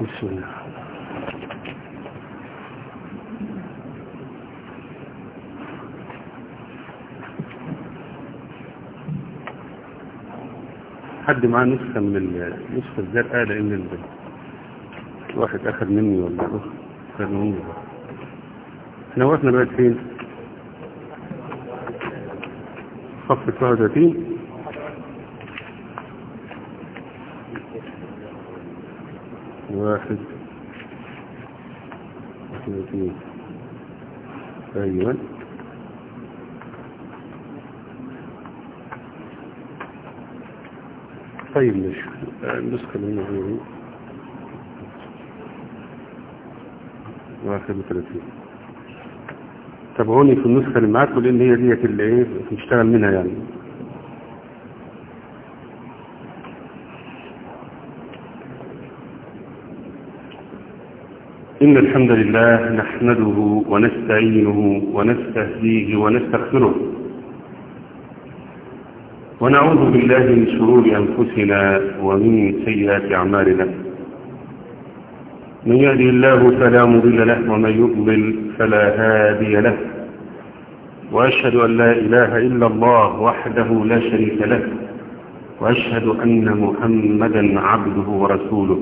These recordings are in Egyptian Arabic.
بسم الله حد معاه نسخة من النسخة الزرقاء لأن ال- الواحد أخذ مني ولا أخذ مني احنا وقفنا بقى فين؟ صف 39 واحد اثنين أيوة طيب مش النسخة اللي هنا هي واحد وثلاثين تابعوني في النسخة اللي معاكم لأن هي ديت اللي ايه نشتغل منها يعني إن الحمد لله نحمده ونستعينه ونستهديه ونستغفره ونعوذ بالله من شرور أنفسنا ومن سيئات أعمالنا من يهدي الله فلا مضل له ومن يضلل فلا هادي له وأشهد أن لا إله إلا الله وحده لا شريك له وأشهد أن محمدا عبده ورسوله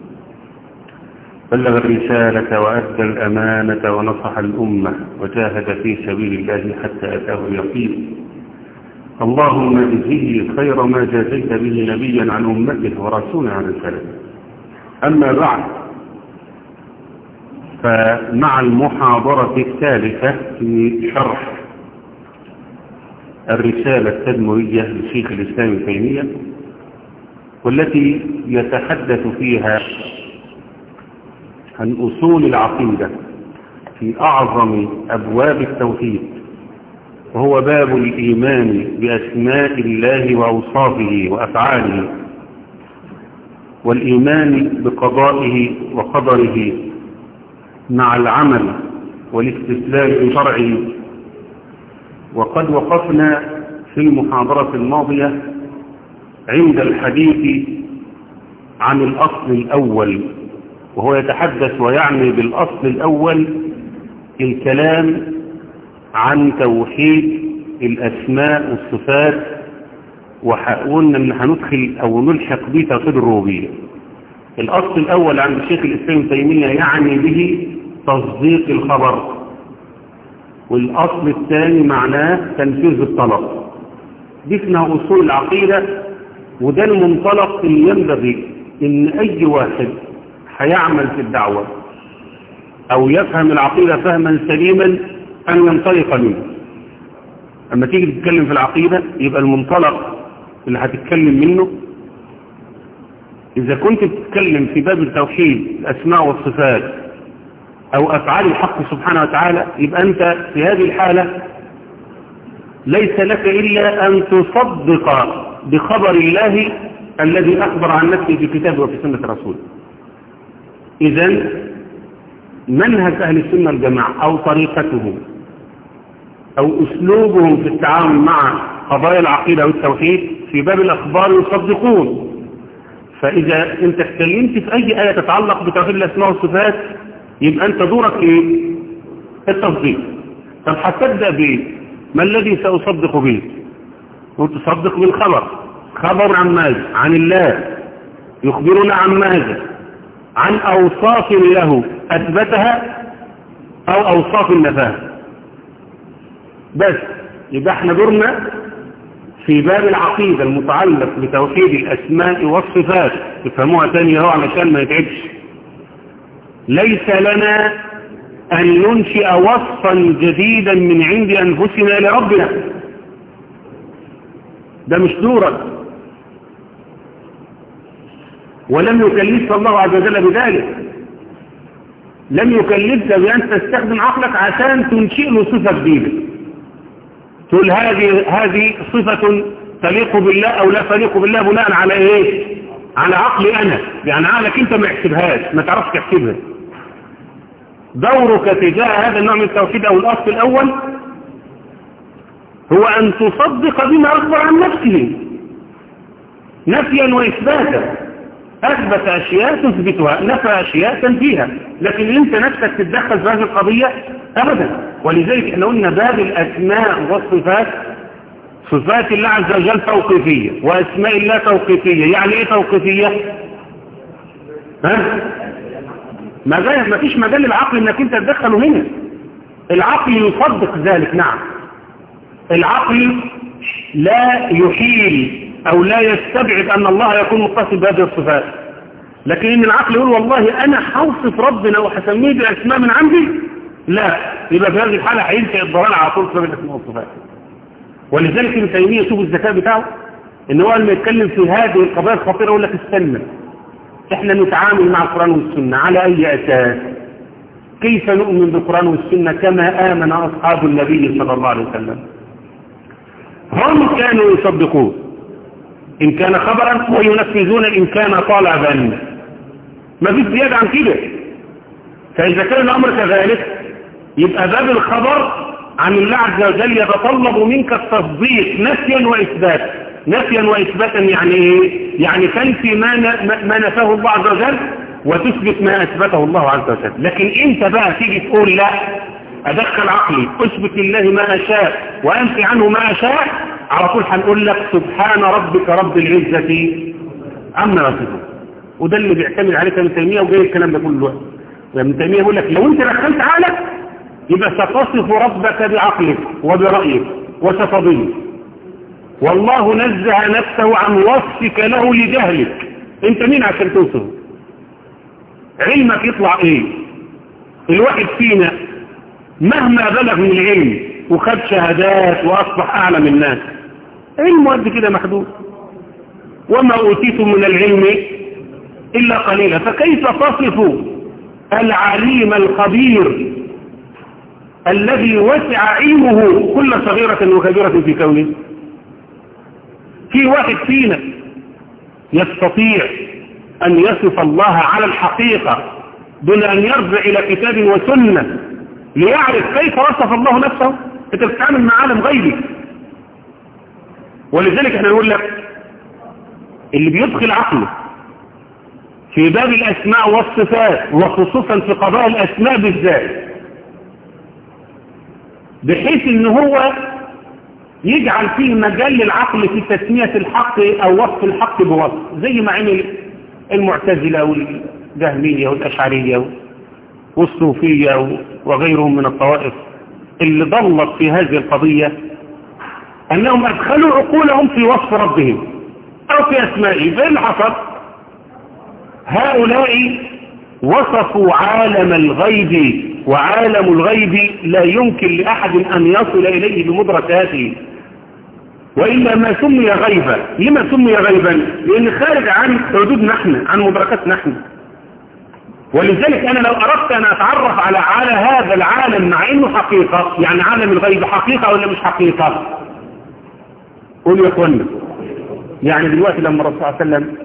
بلغ الرسالة وأدى الأمانة ونصح الأمة وجاهد في سبيل الله حتى أتاه اليقين اللهم اجزه خير ما جازيت به نبيا عن أمته ورسولا عن رسالته أما بعد فمع المحاضرة الثالثة في شرح الرسالة التدمرية لشيخ الإسلام ابن تيمية والتي يتحدث فيها عن أصول العقيدة في أعظم أبواب التوحيد وهو باب الإيمان بأسماء الله وأوصافه وأفعاله والإيمان بقضائه وقدره مع العمل والاستسلام لشرعه وقد وقفنا في المحاضرة الماضية عند الحديث عن الأصل الأول وهو يتحدث ويعني بالأصل الأول الكلام عن توحيد الأسماء والصفات وقلنا ان هندخل أو نلحق به توحيد الربوبية الأصل الأول عند الشيخ الإسلام ابن تيمية يعني به تصديق الخبر والأصل الثاني معناه تنفيذ الطلب دي اسمها أصول العقيدة وده المنطلق اللي ينبغي إن أي واحد هيعمل في الدعوة أو يفهم العقيدة فهما سليما أن ينطلق منه أما تيجي تتكلم في العقيدة يبقى المنطلق اللي هتتكلم منه إذا كنت بتتكلم في باب التوحيد الأسماء والصفات أو أفعال الحق سبحانه وتعالى يبقى أنت في هذه الحالة ليس لك إلا أن تصدق بخبر الله الذي أخبر عن نفسه في كتابه وفي سنة رسوله إذا منهج أهل السنة الجماعة أو طريقتهم أو أسلوبهم في التعامل مع قضايا العقيدة والتوحيد في باب الأخبار يصدقون فإذا أنت اتكلمت في أي آية تتعلق بتوحيد الأسماء والصفات يبقى أنت دورك إيه؟ التصديق طب هتصدق بإيه؟ ما الذي سأصدق به؟ وتصدق بالخبر خبر عن ماذا؟ عن الله يخبرنا عن ماذا؟ عن أوصاف له أثبتها أو أوصاف نفاها بس يبقى احنا دورنا في باب العقيدة المتعلق بتوحيد الأسماء والصفات تفهموها تاني اهو علشان ما يتعبش ليس لنا أن ننشئ وصفا جديدا من عند أنفسنا لربنا ده مش دورك ولم يكلفك الله عز وجل بذلك لم يكلفك بأن تستخدم عقلك عشان تنشئ له صفة جديدة تقول هذه هذه صفة تليق بالله أو لا تليق بالله بناء على إيه على عقلي أنا يعني عقلك أنت ما يحسبهاش ما تعرفش تحسبها دورك تجاه هذا النوع من التوحيد أو الأصل الأول هو أن تصدق بما أخبر عن نفسه نفيا وإثباتا أثبت أشياء تثبتها نفى أشياء تنفيها لكن أنت نفسك تتدخل في هذه القضية أبدا ولذلك احنا قلنا باب الأسماء والصفات صفات الله عز وجل توقيفية وأسماء الله توقيفية يعني إيه توقيفية ها ما ما فيش مجال للعقل انك انت تدخله هنا العقل يصدق ذلك نعم العقل لا يحيل او لا يستبعد ان الله يكون متصف بهذه الصفات لكن ان العقل يقول والله انا هوصف ربنا وهسميه باسماء من عندي لا يبقى في هذه الحاله هينتهي الضلال على طول بسبب الاسماء والصفات ولذلك ابن تيميه شوف الذكاء بتاعه ان هو لما يتكلم في هذه القضايا الخطيره يقول لك استنى احنا نتعامل مع القرآن والسنة على اي اساس كيف نؤمن بالقرآن والسنة كما آمن أصحاب النبي صلى الله عليه وسلم هم كانوا يصدقون إن كان خبرا وينفذون إن كان طلبا ما فيش زيادة عن كده فإذا كان الأمر كذلك يبقى باب الخبر عن الله عز وجل يتطلب منك التصديق نفيا وإثباتا نفيا وإثباتا يعني إيه؟ يعني تنفي ما, ما نفاه الله عز وجل وتثبت ما أثبته الله عز وجل لكن انت بقى تيجي تقول لا أدخل عقلي أثبت لله ما أشاء وأنفي عنه ما أشاء على طول هنقول لك سبحان ربك رب العزة عما يصفون وده اللي بيعتمد عليه ابن تيمية وجاي الكلام ده كله ابن تيمية يقول لك لو انت دخلت عقلك يبقى ستصف ربك بعقلك وبرأيك وستضيف والله نزه نفسه عن وصفك له لجهلك انت مين عشان توصفه علمك يطلع ايه الواحد فينا مهما بلغ من العلم وخد شهادات واصبح اعلم الناس علمه قد كده محدود وما اوتيتم من العلم الا قليلا فكيف تصف العليم الخبير الذي وسع علمه كل صغيرة وكبيرة في كونه في واحد فينا يستطيع أن يصف الله على الحقيقة دون أن يرجع إلى كتاب وسنة ليعرف كيف وصف الله نفسه أنت بتتعامل مع عالم غيبي ولذلك احنا نقول لك اللي بيدخل عقله في باب الأسماء والصفات وخصوصا في قضاء الأسماء بالذات بحيث ان هو يجعل فيه مجال للعقل في تسمية الحق او وصف الحق بوصف زي ما عمل المعتزلة والجهمية والأشعرية والصوفية وغيرهم من الطوائف اللي ضلت في هذه القضية أنهم أدخلوا عقولهم في وصف ربهم أو في أسمائه فإن حصل هؤلاء وصفوا عالم الغيب وعالم الغيب لا يمكن لأحد أن يصل إليه بمدركاته وإلا ما سمي غيبا لما سمي غيبا لأن خارج عن حدود نحن عن مدركات نحن ولذلك أنا لو أردت أن أتعرف على على هذا العالم مع إنه حقيقة يعني عالم الغيب حقيقة ولا مش حقيقة قولوا يا أخوانا يعني دلوقتي لما الرسول صلى الله عليه وسلم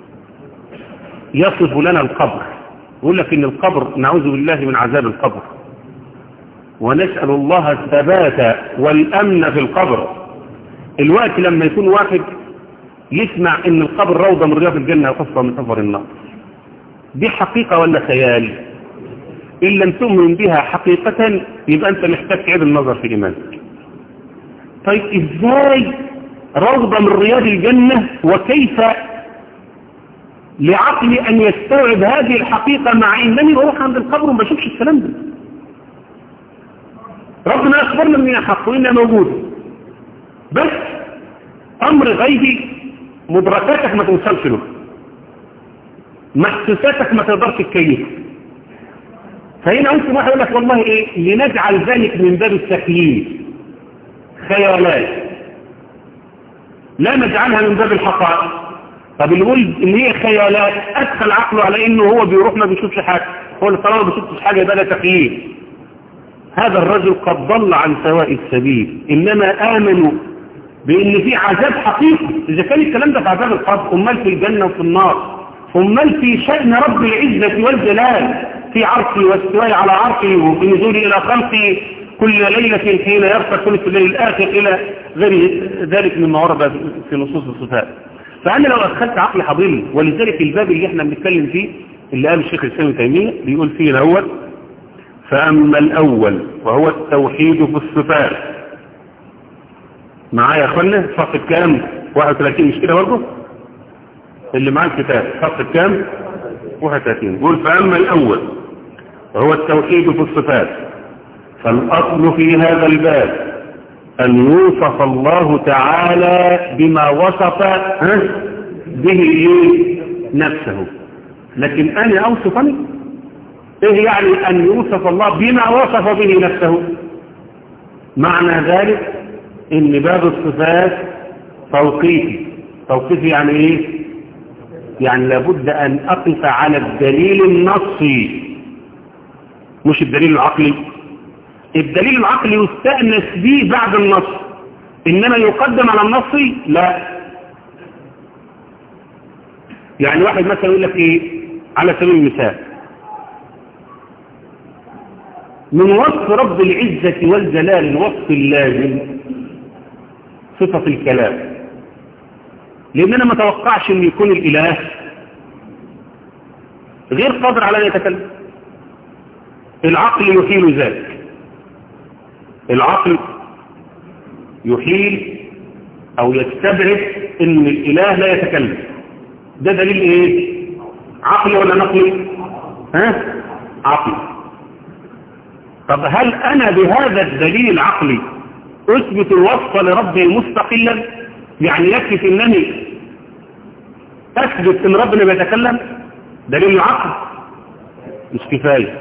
يصف لنا القبر يقول لك إن القبر نعوذ بالله من عذاب القبر ونسأل الله الثبات والأمن في القبر الوقت لما يكون واحد يسمع ان القبر روضة من رياض الجنة وقصة من حفر النار دي حقيقة ولا خيال إن لم تؤمن بها حقيقة يبقى أنت محتاج تعيد النظر في إيمانك طيب إزاي روضة من رياض الجنة وكيف لعقلي أن يستوعب هذه الحقيقة مع إنني بروح عند القبر وما بشوفش الكلام ده ربنا أخبرنا أنها حق وإنها موجودة بس أمر غيبي مدركاتك ما توصلش له محسوساتك ما تقدرش تكيف فهنا ممكن واحد يقول لك والله ايه لنجعل ذلك من باب التكييف خيالات لا نجعلها من باب الحقائق طب اللي يقول ان هي خيالات ادخل عقله على انه هو بيروح ما بيشوفش حاجه هو اللي طالما ما بيشوفش حاجه يبقى ده تكييف هذا الرجل قد ضل عن سواء السبيل انما امنوا بان في عذاب حقيقي اذا كان الكلام ده في عذاب القبر امال في الجنه وفي النار امال في شأن رب العزة والجلال في عرشه واستواء على عرشه وفي نزوله الى خلقه كل ليلة حين يرفع ثلث الليل الآخر إلى غير ذلك مما ورد في نصوص الصفات فأنا لو أدخلت عقل حضيري ولذلك الباب اللي احنا بنتكلم فيه اللي قال الشيخ الإسلام تيمية بيقول فيه الأول فأما الأول وهو التوحيد في الصفات معايا يا أخوانا صفحة كام 31 مش كده برضه اللي معاه الكتاب صفحة كام 31 يقول فأما الأول وهو التوحيد في الصفات فالأصل في هذا الباب أن يوصف الله تعالى بما وصف به نفسه لكن أنا أوصفني إيه يعني أن يوصف الله بما وصف به نفسه معنى ذلك إن باب الصفات توقيفي توقيفي يعني إيه يعني لابد أن أقف على الدليل النصي مش الدليل العقلي الدليل العقلي يستأنس به بعد النص إنما يقدم على النص لا يعني واحد مثلا يقول لك إيه على سبيل المثال من وصف رب العزة والجلال الوصف اللازم صفة الكلام لأن أنا ما توقعش أن يكون الإله غير قادر على أن يتكلم العقل يحيل ذلك العقل يحيل أو يستبعد أن الإله لا يتكلم ده دليل إيه عقلي ولا نقلي ها عقلي طب هل أنا بهذا الدليل العقلي أثبت الوصف لربي مستقلا يعني يكفي أنني أثبت أن ربنا بيتكلم دليل العقل مش كفاية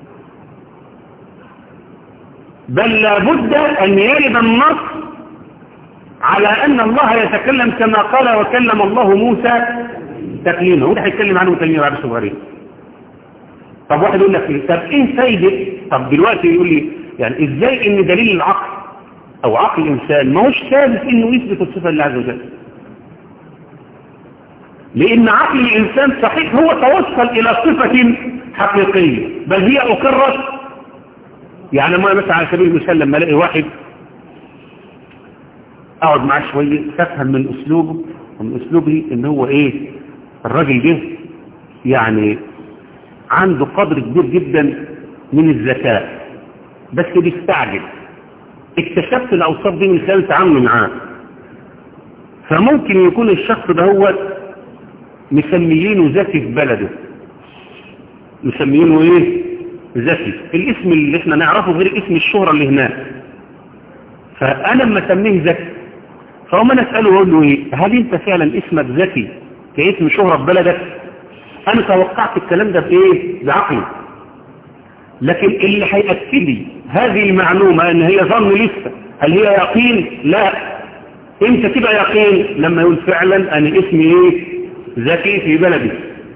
بل لابد أن يرد النص على أن الله يتكلم كما قال وكلم الله موسى تكليما وده هيتكلم عنه تلميذ بعد صغيرين طب واحد يقول لك طب ايه فايدة طب دلوقتي يقول لي يعني ازاي ان دليل العقل او عقل الانسان ما هوش ثابت انه يثبت الصفة لله عز وجل لان عقل الانسان صحيح هو توصل الى صفة حقيقية بل هي اقرت يعني ما مثلا على سبيل المثال لما الاقي واحد اقعد معاه شوية تفهم من اسلوبه ومن اسلوبي ان هو ايه الراجل ده يعني عنده قدر كبير جدا من الذكاء بس بيستعجل اكتشفت الاوصاف دي من خلال تعاملي معاه فممكن يكون الشخص ده هو مسميينه ذكي في بلده مسميينه ايه ذكي الاسم اللي احنا نعرفه غير اسم الشهرة اللي هناك فانا لما اسميه ذكي فهم انا اساله واقول له ايه هل انت فعلا اسمك ذكي كاسم شهرة في بلدك انا توقعت الكلام ده بايه بعقلي لكن اللي هيأكد لي هذه المعلومة ان هي ظن لسه هل هي يقين لا امتى تبقى يقين لما يقول فعلا انا اسمي ايه ذكي في بلدي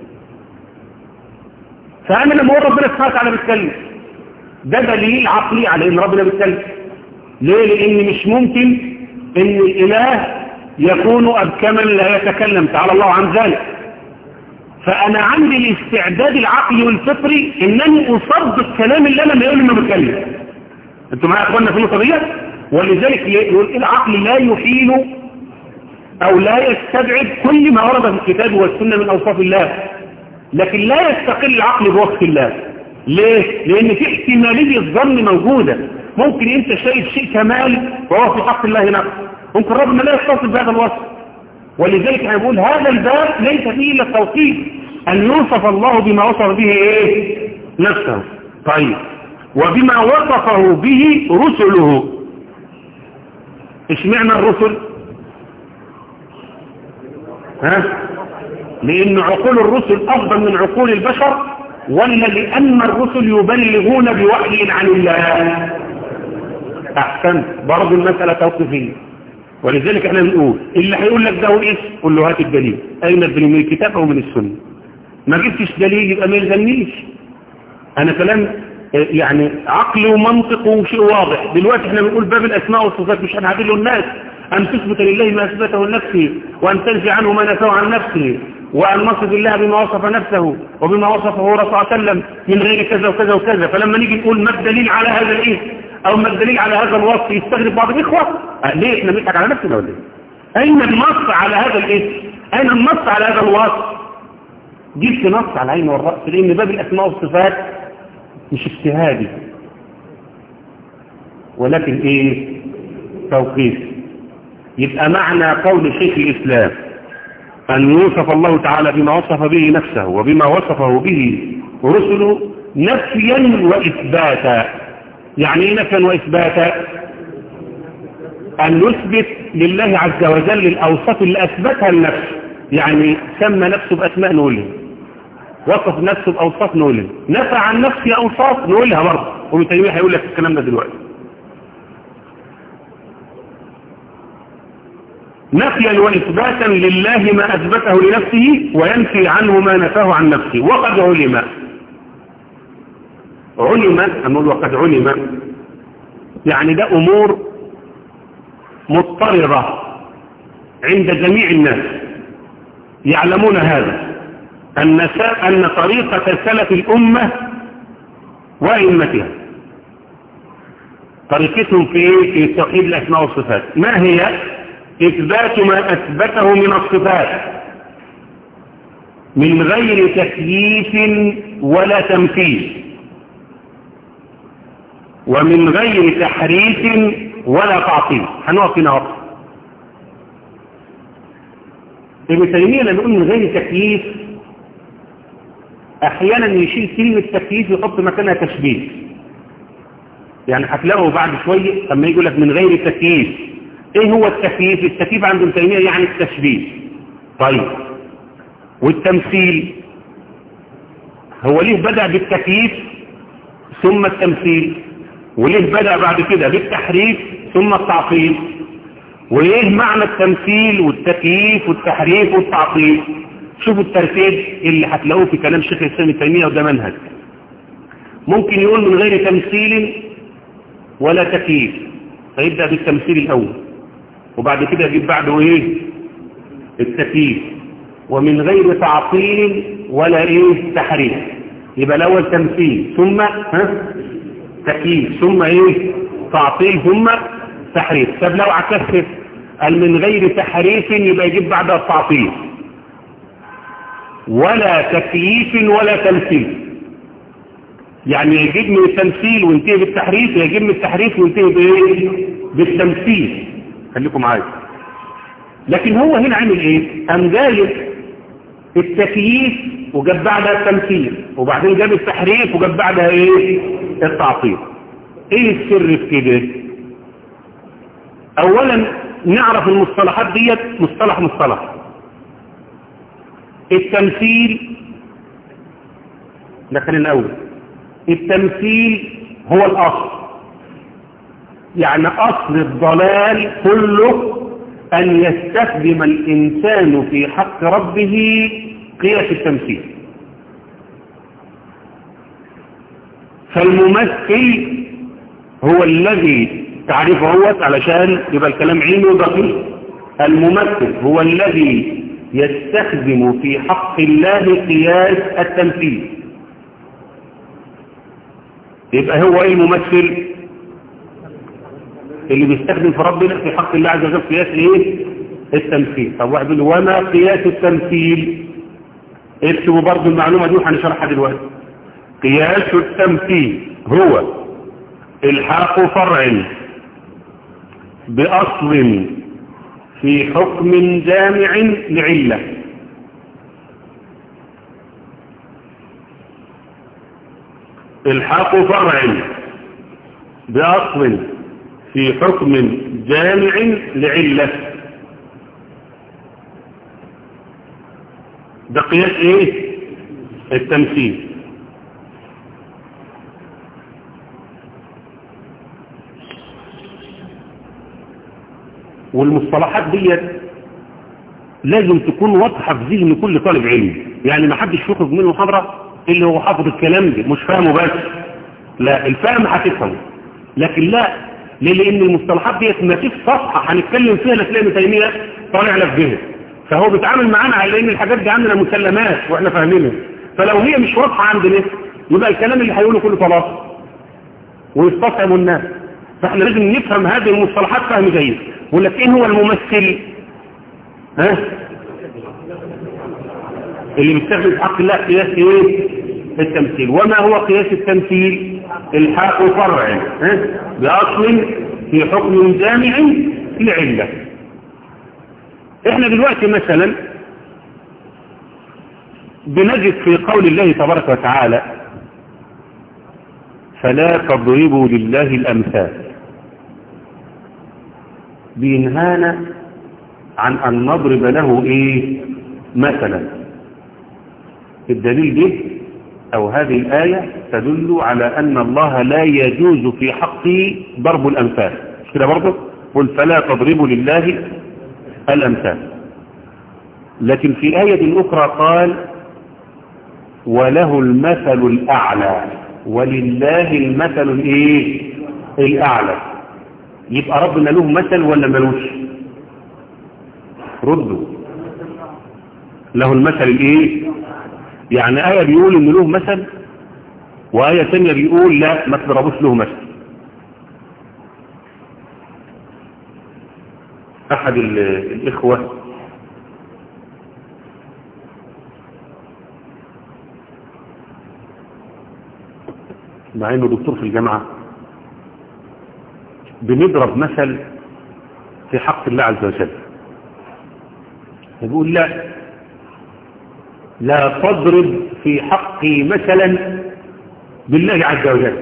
فانا لما اقول ربنا سبحانه وتعالى بيتكلم ده دليل عقلي على ان ربنا بيتكلم ليه لان مش ممكن ان الاله يكون ابكما لا يتكلم تعالى الله عن ذلك فانا عندي الاستعداد العقلي والفطري انني اصدق كلام اللي انا بيقول انه بيتكلم انتوا معايا يا اخوانا في النقطه ديت ولذلك يقول العقل لا يحيل او لا يستبعد كل ما ورد في الكتاب والسنه من اوصاف الله لكن لا يستقل العقل بوصف الله ليه لان في احتماليه الظن موجوده ممكن انت شايف شيء كمال وهو في حق الله نفسه ممكن ربنا لا يتصف بهذا الوصف ولذلك احنا بنقول هذا الباب ليس فيه الا التوصيف ان يوصف الله بما وصف به ايه نفسه طيب وبما وصفه به رسله ايش معنى الرسل ها لان عقول الرسل افضل من عقول البشر ولا لان الرسل يبلغون بوحي عن الله احسن برضه المسألة توقيفية ولذلك احنا بنقول اللي هيقول لك ده هو ايش قول له هات الدليل اين الدليل من الكتاب او من السنه ما جبتش دليل يبقى ما يلزمنيش انا كلام يعني عقل ومنطق وشيء واضح دلوقتي احنا بنقول باب الاسماء والصفات مش هنعدل الناس ان تثبت لله ما اثبته لنفسه وان تنفي عنه ما نفاه عن نفسه وان نصف الله بما وصف نفسه وبما وصفه رسول الله صلى الله عليه وسلم من غير كذا وكذا وكذا فلما نيجي نقول ما الدليل على هذا الايه او ما الدليل على هذا الوصف يستغرب بعض الاخوه ليه احنا بنضحك على نفسنا ولا ايه اين النص على هذا الاسم أين النص على هذا الوصف جبت نص على العين والرأس لأن باب الأسماء والصفات مش اجتهادي ولكن ايه توقيف يبقى معنى قول شيخ الإسلام أن يوصف الله تعالى بما وصف به نفسه وبما وصفه به رسله نفيا وإثباتا يعني ايه نفيا وإثباتا أن نثبت لله عز وجل الأوصاف اللي أثبتها لنفسه يعني سمى نفسه بأسماء نقولها وصف نفسه بأوصاف نقولها نفى عن نفسه أوصاف نقولها برضه وابن تيمية هيقول لك الكلام ده دلوقتي نفيا وإثباتا لله ما أثبته لنفسه وينفي عنه ما نفاه عن نفسه وقد علم علم أقول وقد علم يعني ده أمور مضطررة عند جميع الناس يعلمون هذا أن, أن طريقة سلف الأمة وأئمتها طريقتهم في في توحيد الأسماء والصفات ما هي إثبات ما أثبته من الصفات من غير تكييف ولا تمثيل ومن غير تحريف ولا تعطيل هنقف هنا وقت ابن تيمية لما يقول من غير تكييف احيانا يشيل كلمة تكييف يحط مكانها تشبيه يعني هتلاقوا بعد شوية اما يقول لك من غير تكييف ايه هو التكييف التكييف عند ابن تيمية يعني التشبيه طيب والتمثيل هو ليه بدأ بالتكييف ثم التمثيل وليه بدأ بعد كده بالتحريف ثم التعطيل وايه معنى التمثيل والتكييف والتحريف والتعطيل شوفوا الترتيب اللي هتلاقوه في كلام شيخ الاسلام التيمية وده منهج ممكن يقول من غير تمثيل ولا تكييف فيبدأ بالتمثيل الأول وبعد كده يجيب بعده ايه التكييف ومن غير تعطيل ولا ايه تحريف يبقى الاول تمثيل ثم ها تكييف ثم ايه تعطيل ثم تحريف طب لو عكست قال من غير تحريف يبقى يجيب بعدها التعطيل ولا تكييف ولا تمثيل يعني يجيب من التمثيل وينتهي بالتحريف يجيب من التحريف وينتهي بايه بالتمثيل خليكم معايا لكن هو هنا عامل ايه قام جايب التكييف وجاب بعدها التمثيل وبعدين جاب التحريف وجاب بعدها ايه التعطيل ايه السر في كده اولا نعرف المصطلحات ديت مصطلح مصطلح التمثيل ده خلينا الاول التمثيل هو الاصل يعني اصل الضلال كله ان يستخدم الانسان في حق ربه قياس التمثيل فالممثل هو الذي تعرفه هو علشان يبقى الكلام علمي ودقيق الممثل هو الذي يستخدم في حق الله قياس التمثيل يبقى هو ايه الممثل اللي بيستخدم في ربنا في حق الله عز وجل قياس ايه التمثيل طب واحد يقول وما قياس التمثيل اكتبوا برضه المعلومه دي وهنشرحها دلوقتي قياس التمثيل هو الحاق فرع بأصل في حكم جامع لعلة الحاق فرع بأصل في حكم جامع لعلة ده قياس ايه التمثيل والمصطلحات ديت لازم تكون واضحة في ذهن كل طالب علم يعني ما حدش يخرج منه محاضرة اللي هو حافظ الكلام ده مش فاهمه بس لا الفهم هتفهمه لكن لا ليه لان المصطلحات ديت ما فيش صفحة هنتكلم فيها لا تلاقي تيمية طالع لك ذهن فهو بيتعامل معانا على ان الحاجات دي عندنا مسلمات واحنا فاهمينها فلو هي مش واضحة عندنا يبقى الكلام اللي هيقوله كله طلاق ويستصعب الناس فاحنا لازم نفهم هذه المصطلحات فهم جيد يقول لك ايه هو الممثل ها اللي بيستخدم في حق الله قياس ايه التمثيل وما هو قياس التمثيل الحاق فرع ها؟ بأصل في حكم جامع لعلة احنا دلوقتي مثلا بنجد في قول الله تبارك وتعالى فلا تضربوا لله الأمثال بينهانا عن أن نضرب له إيه مثلا الدليل ده أو هذه الآية تدل على أن الله لا يجوز في حقه ضرب الأمثال مش كده برضه قل فلا تضربوا لله الأمثال لكن في آية أخرى قال وله المثل الأعلى ولله المثل الايه الأعلى يبقى ربنا له مثل ولا ملوش ردوا له المثل الايه يعني آية بيقول ان له مثل وآية ثانية بيقول لا ما تضربوش له مثل أحد الإخوة مع انه دكتور في الجامعة بنضرب مثل في حق الله عز وجل يقول لا لا تضرب في حقي مثلا بالله عز وجل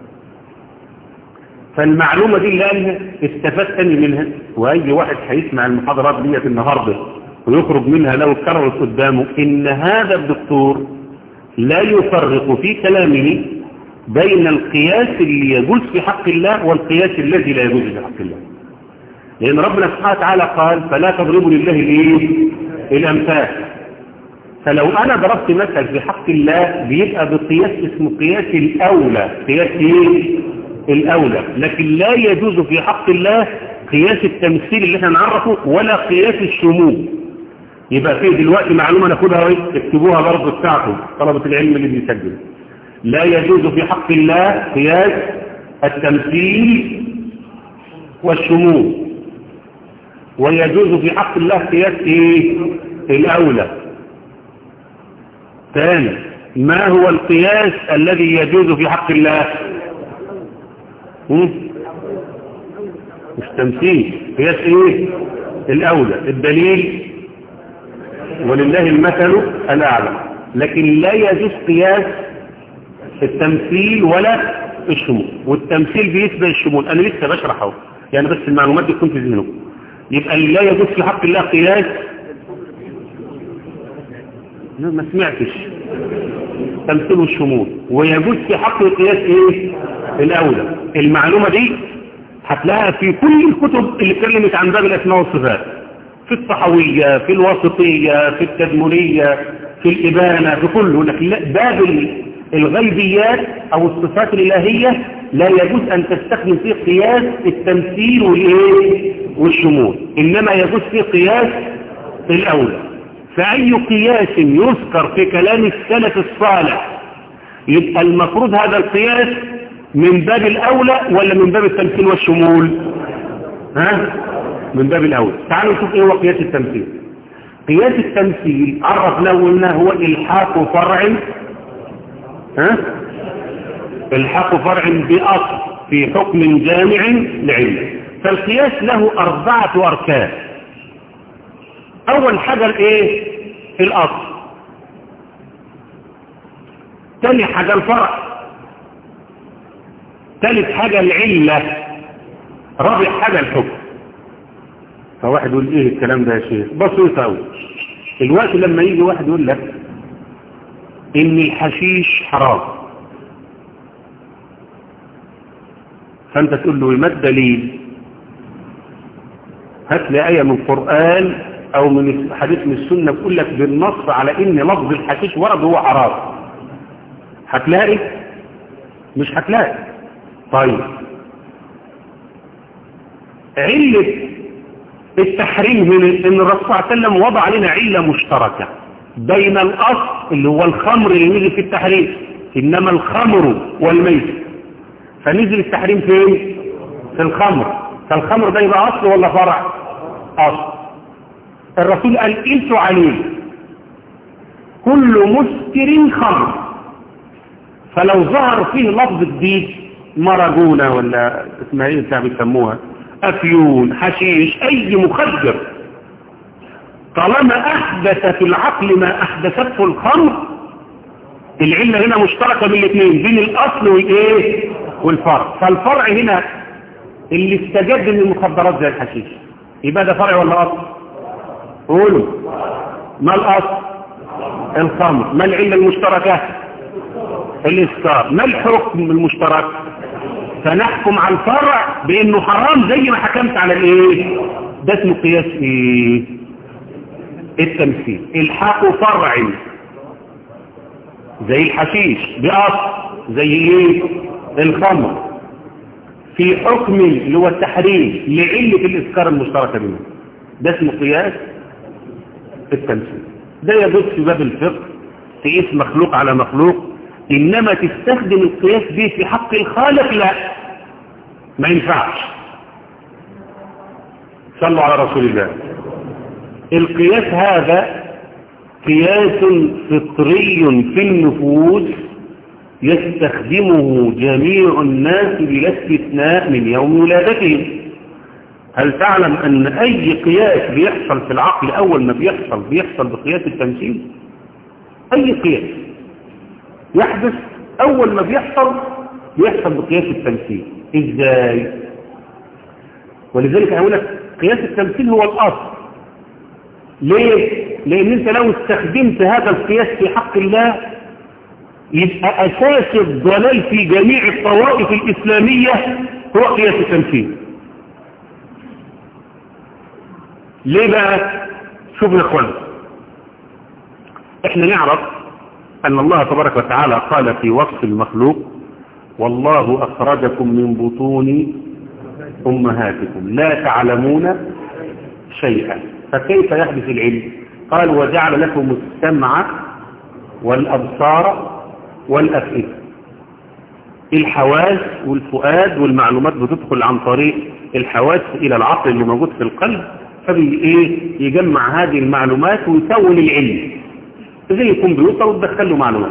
فالمعلومة دي اللي قالها استفدتني منها وأي واحد هيسمع المحاضرات ديت النهاردة ويخرج منها لو اتكررت قدامه إن هذا الدكتور لا يفرق في كلامه بين القياس اللي يجوز في حق الله والقياس الذي لا يجوز في حق الله لأن ربنا سبحانه وتعالى قال فلا تضربوا لله الايه الأمثال فلو أنا ضربت مثل في حق الله بيبقى بقياس اسمه قياس الأولى قياس ايه الأولى لكن لا يجوز في حق الله قياس التمثيل اللي احنا نعرفه ولا قياس الشمول يبقى فيه دلوقتي معلومة ناخدها ايه اكتبوها برضه بتاعكم طلبة العلم اللي بيسجل لا يجوز في حق الله قياس التمثيل والشمول ويجوز في حق الله قياس ايه الاولى ثاني ما هو القياس الذي يجوز في حق الله مش تمثيل قياس ايه الاولى الدليل ولله المثل الاعلى لكن لا يجوز قياس التمثيل ولا الشمول والتمثيل بيسبق الشمول انا لسه بشرحه يعني بس المعلومات دي تكون في ذهنكم يبقى لا يجوز في حق الله قياس ما سمعتش تمثيل الشمول ويجوز في حق قياس ايه الاولى المعلومه دي هتلاقيها في كل الكتب اللي اتكلمت عن باب الاسماء والصفات في الصحويه في الواسطيه في التدمريه في الابانه في كله لكن باب الغيبيات او الصفات الالهيه لا يجوز ان تستخدم فيه قياس التمثيل والايه والشمول انما يجوز فيه قياس الاولى فأي قياس يذكر في كلام السلف الصالح يبقى المفروض هذا القياس من باب الأولى ولا من باب التمثيل والشمول ها من باب الأولى تعالوا نشوف ايه هو قياس التمثيل قياس التمثيل عرف له انه هو الحاق فرع ها الحاق فرع بأصل في حكم جامع لعلم فالقياس له أربعة أركان اول حاجة الايه الاصل تاني حاجة الفرع ثالث حاجة العلة رابع حاجة الحكم فواحد يقول ايه الكلام ده يا شيخ بسيط قوي الوقت لما يجي واحد يقول لك ان الحشيش حرام فانت تقول له ما الدليل هات لي آية من القرآن او من حديث من السنة بيقول لك بالنص على ان لفظ الحشيش ورد هو حرام هتلاقي مش هتلاقي طيب علة التحريم هنا ان الرسول صلى الله عليه وسلم وضع لنا علة مشتركة بين الاصل اللي هو الخمر اللي نزل في التحريم انما الخمر والميت فنزل التحريم فين في الخمر فالخمر ده يبقى اصل ولا فرع اصل الرسول قال قيسوا عليه كل مسكر خمر فلو ظهر فيه لفظ جديد مراجونة ولا اسمها ايه بتاع بيسموها افيون حشيش اي مخدر طالما احدث في العقل ما احدثته الخمر العلة هنا مشتركة بين الاثنين بين الاصل والايه والفرع فالفرع هنا اللي استجد من المخدرات زي الحشيش يبقى ده فرع ولا اصل قولوا ما الاصل الخمر ما العلة المشتركة الاسكار ما الحكم المشترك فنحكم على الفرع بانه حرام زي ما حكمت على الايه ده اسمه قياس ايه التمثيل الحق فرع زي الحشيش بأصل زي ايه الخمر في حكم اللي هو التحريم لعلة الإذكار المشتركة بينهم ده اسمه قياس التمثيل ده يدوس في باب الفقه تقيس مخلوق على مخلوق إنما تستخدم القياس به في حق الخالق لا ما ينفعش صلوا على رسول الله القياس هذا قياس فطري في النفوس يستخدمه جميع الناس بلا استثناء من يوم ولادتهم هل تعلم أن أي قياس بيحصل في العقل أول ما بيحصل بيحصل بقياس التمثيل أي قياس يحدث أول ما بيحصل بيحصل بقياس التمثيل إزاي ولذلك أقول لك قياس التمثيل هو الأصل ليه لأن أنت لو استخدمت هذا القياس في حق الله يبقى أساس الضلال في جميع الطوائف الإسلامية هو قياس التمثيل ليه بقى شوفوا يا اخوان احنا نعرف ان الله تبارك وتعالى قال في وصف المخلوق والله اخرجكم من بطون امهاتكم لا تعلمون شيئا فكيف يحدث العلم قال وجعل لكم السمع والابصار والافئده الحواس والفؤاد والمعلومات بتدخل عن طريق الحواس الى العقل اللي موجود في القلب فبي ايه يجمع هذه المعلومات ويكون العلم زي الكمبيوتر وتدخل له معلومات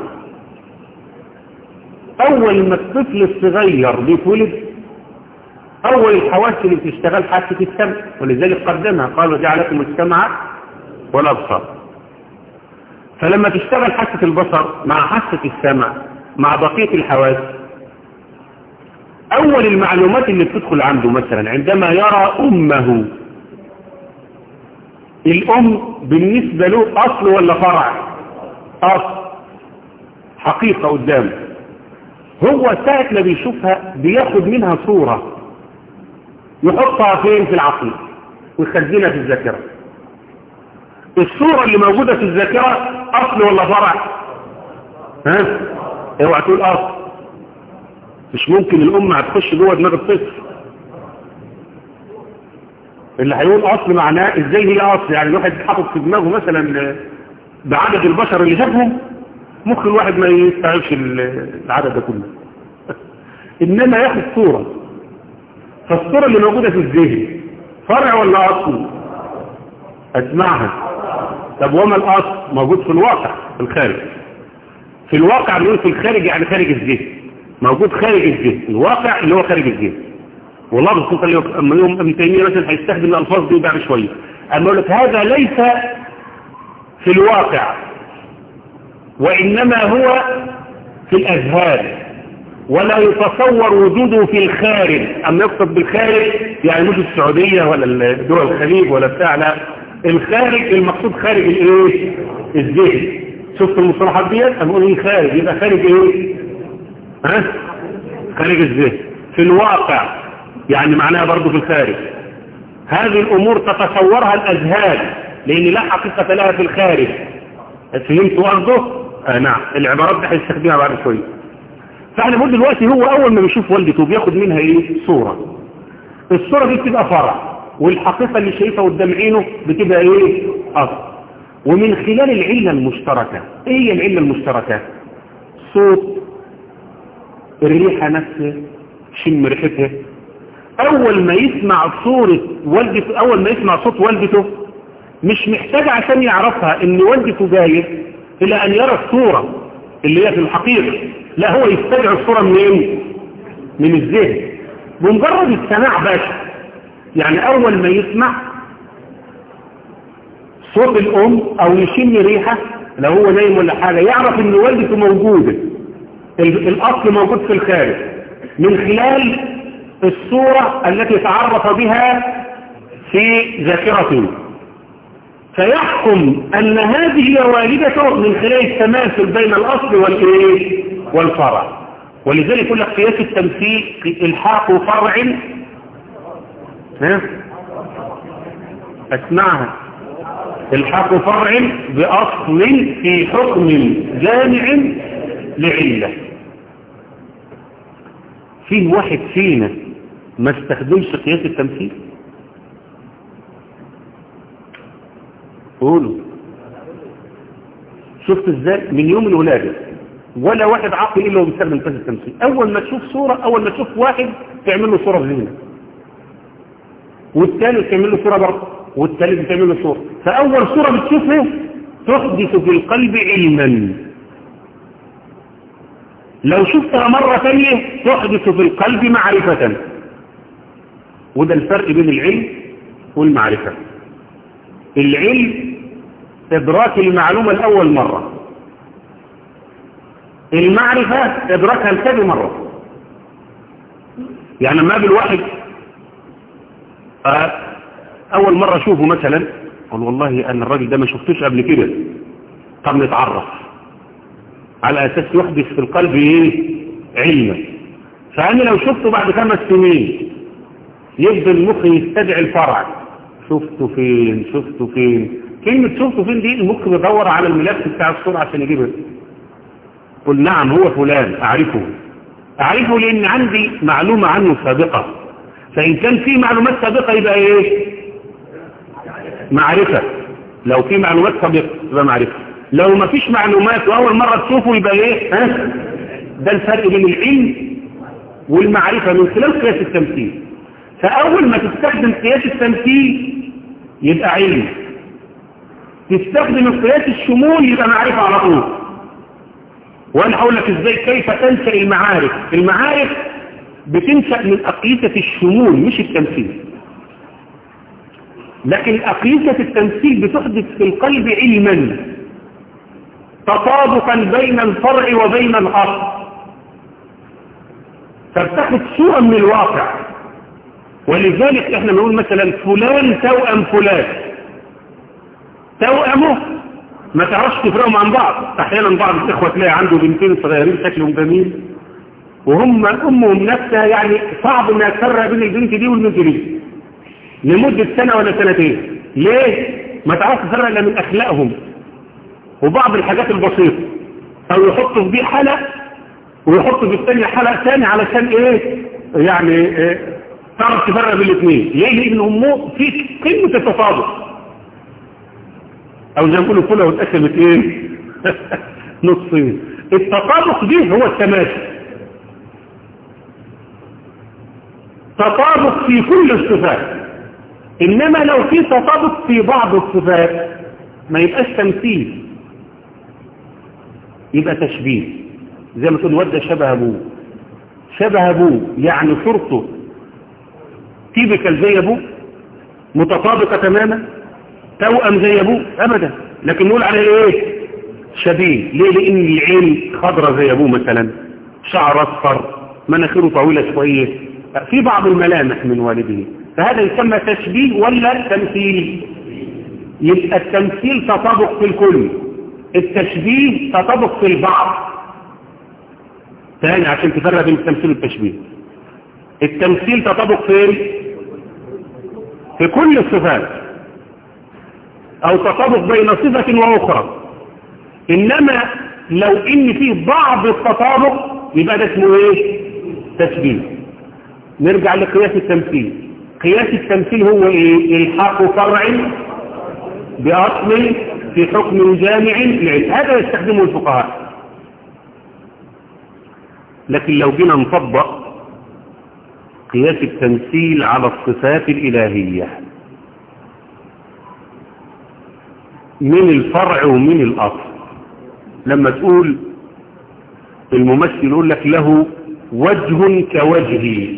اول ما الطفل الصغير بيتولد اول الحواس اللي بتشتغل حاسه السمع ولذلك قدمها قال وجعل لكم السمع والابصار فلما تشتغل حاسه البصر مع حاسه السمع مع بقيه الحواس اول المعلومات اللي بتدخل عنده مثلا عندما يرى امه الأم بالنسبة له أصل ولا فرع أصل حقيقة قدامه هو ساعة ما بيشوفها بياخد منها صورة يحطها فين في العقل ويخزنها في الذاكرة الصورة اللي موجودة في الذاكرة أصل ولا فرع ها اوعى تقول أصل مش ممكن الأم هتخش جوه دماغ الطفل اللي هيقول اصل معناه ازاي هي اصل يعني الواحد حاطط في دماغه مثلا بعدد البشر اللي شافهم ممكن الواحد ما يستوعبش العدد ده كله انما ياخد صورة فالصورة اللي موجودة في الذهن فرع ولا اصل اسمعها طب وما الاصل موجود في الواقع في الخارج في الواقع بنقول في الخارج يعني خارج الذهن موجود خارج الذهن الواقع اللي هو خارج الذهن والله بسيطة اللي أما يوم ابن تيمية مثلا هيستخدم الألفاظ دي بعد شوية أما يقول لك هذا ليس في الواقع وإنما هو في الأذهان ولا يتصور وجوده في الخارج أما يقصد بالخارج يعني مش السعودية ولا دول الخليج ولا بتاع لا الخارج المقصود خارج الايه الذهن شفت المصطلحات ديت أما يقول ايه خارج يبقى خارج ايه ها خارج الذهن في الواقع يعني معناها برضه في الخارج هذه الأمور تتصورها الأذهان لأن لا حقيقة لها في الخارج فهمت قصده؟ آه نعم العبارات دي هيستخدمها بعد شوية فاحنا بنقول دلوقتي هو أول ما بيشوف والدته بياخد منها إيه؟ صورة الصورة دي بتبقى فرع والحقيقة اللي شايفها قدام عينه بتبقى إيه؟ أصل ومن خلال العلة المشتركة إيه هي العلة المشتركة؟ صوت الريحة نفسها شم ريحتها اول ما يسمع صورة والدته اول ما يسمع صوت والدته مش محتاج عشان يعرفها ان والدته جاية إلى أن يرى الصورة اللي هي في الحقيقة لا هو يستدعي الصورة منين من الذهن بمجرد السماع بس يعني أول ما يسمع صوت الأم أو يشم ريحة لو هو نايم ولا حاجة يعرف إن والدته موجودة الأصل موجود في الخارج من خلال الصورة التي تعرف بها في ذاكرته فيحكم أن هذه هي والدته من خلال التماثل بين الأصل والإيه والفرع ولذلك يقول لك قياس التمثيل الحاق فرع ها اسمعها الحاق فرع بأصل في حكم جامع لعلة فيه واحد فينا ما استخدمش قياس التمثيل قولوا شفت ازاي من يوم الولادة ولا واحد عاقل الا هو بيستخدم قياس التمثيل اول ما تشوف صورة اول ما تشوف واحد تعمل له صورة في ذهنك والثالث تعمل له صورة برضه والثالث تعمل له صورة فاول صورة بتشوفها تحدث في القلب علما لو شفتها مرة ثانية تحدث في القلب معرفة وده الفرق بين العلم والمعرفة العلم إدراك المعلومة الأول مرة المعرفة إدراكها الثاني مرة يعني ما بالواحد أول مرة أشوفه مثلا أقول والله أن الراجل ده ما شفتوش قبل كده طب نتعرف على أساس يحدث في القلب إيه علما فأنا لو شفته بعد خمس سنين يبدأ المخ يستدعي الفرع شفته فين شفته فين كلمة شفته فين دي المخ بيدور على الملف بتاع الصورة عشان يجيبها قل نعم هو فلان أعرفه أعرفه لأن عندي معلومة عنه سابقة فإن كان في معلومات سابقة يبقى إيه معرفة لو في معلومات سابقة يبقى معرفة لو ما فيش معلومات وأول مرة تشوفه يبقى إيه ها ده الفرق بين العلم والمعرفة من خلال قياس التمثيل فأول ما تستخدم قياس التمثيل يبقى علم تستخدم القياس الشمول يبقى معرفة على طول وأنا هقول لك إزاي كيف تنشأ المعارف المعارف بتنشأ من أقيسة الشمول مش التمثيل لكن أقيسة التمثيل بتحدث في القلب علما تطابقا بين الفرع وبين الأصل فبتاخد صورة من الواقع ولذلك احنا نقول مثلا فلان توأم فلان توأمه ما تعرفش تفرقهم عن بعض احيانا بعض الاخوة تلاقي عنده بنتين صغيرين شكلهم جميل وهم امهم نفسها يعني صعب انها تفرق بين البنت دي والبنت دي لمدة سنة ولا سنتين ليه ما تعرفش تفرق الا من اخلاقهم وبعض الحاجات البسيطة او يحطوا في دي حلق ويحطوا في الثانية حلق ثاني علشان ايه يعني إيه تعرف تفرق بين الاثنين ليه لان امه في قمة التطابق او زي ما نقولوا كلها واتقسمت ايه نصين التطابق دي هو التماثل تطابق في كل الصفات انما لو في تطابق في بعض الصفات ما يبقاش تمثيل يبقى تشبيه زي ما تقول ود شبه ابوه شبه ابوه يعني صورته تيبكال زي ابوه متطابقة تماما توأم زي ابوه ابدا لكن نقول عليه ايه شبيه ليه لان العين خضرة زي ابوه مثلا شعر اصفر مناخيره طويلة شوية في بعض الملامح من والده فهذا يسمى تشبيه ولا تمثيل يبقى التمثيل تطابق في الكل التشبيه تطابق في البعض ثاني عشان تفرق بين التمثيل والتشبيه التمثيل تطابق فين في كل الصفات او تطابق بين صفة واخرى انما لو ان في بعض التطابق يبقى ده اسمه ايه تشبيه نرجع لقياس التمثيل قياس التمثيل هو ايه الحاق فرع باصل في حكم جامع لعلم هذا يستخدمه الفقهاء لكن لو جينا نطبق قياس التمثيل على الصفات الإلهية من الفرع ومن الأصل لما تقول الممثل يقول لك له وجه كوجهي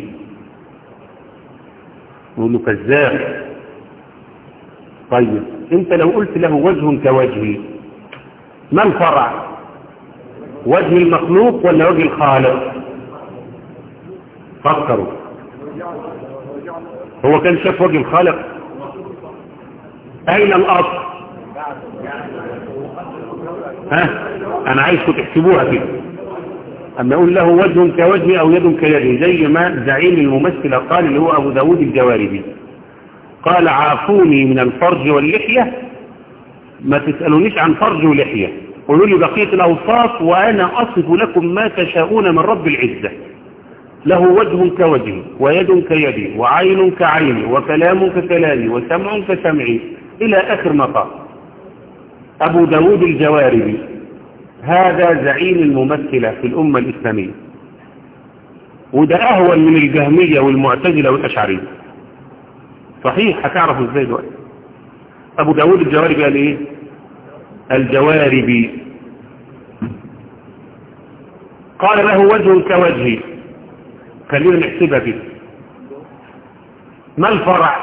يقول له كذاب طيب انت لو قلت له وجه كوجهي ما الفرع وجه المخلوق ولا وجه الخالق فكروا هو كان شاف وجه الخالق اين الاصل ها انا عايزكم تحسبوها كده اما اقول له وجه كوجهي او يد كيدي زي ما زعيم الممثل قال اللي هو ابو داود الجواربي قال عافوني من الفرج واللحية ما تسألونيش عن فرج ولحية قولوا لي بقية الأوصاف وأنا أصف لكم ما تشاءون من رب العزة له وجه كوجهي ويد كيدي وعين كعيني وكلام ككلامي وسمع كسمعي إلى آخر مقام أبو داود الجواربي هذا زعيم الممثلة في الأمة الإسلامية وده أهون من الجهمية والمعتزلة والأشعرية صحيح هتعرفوا ازاي دلوقتي أبو داود الجواربي قال إيه الجواربي قال له وجه كوجهي خلينا نحسبها كده ما الفرع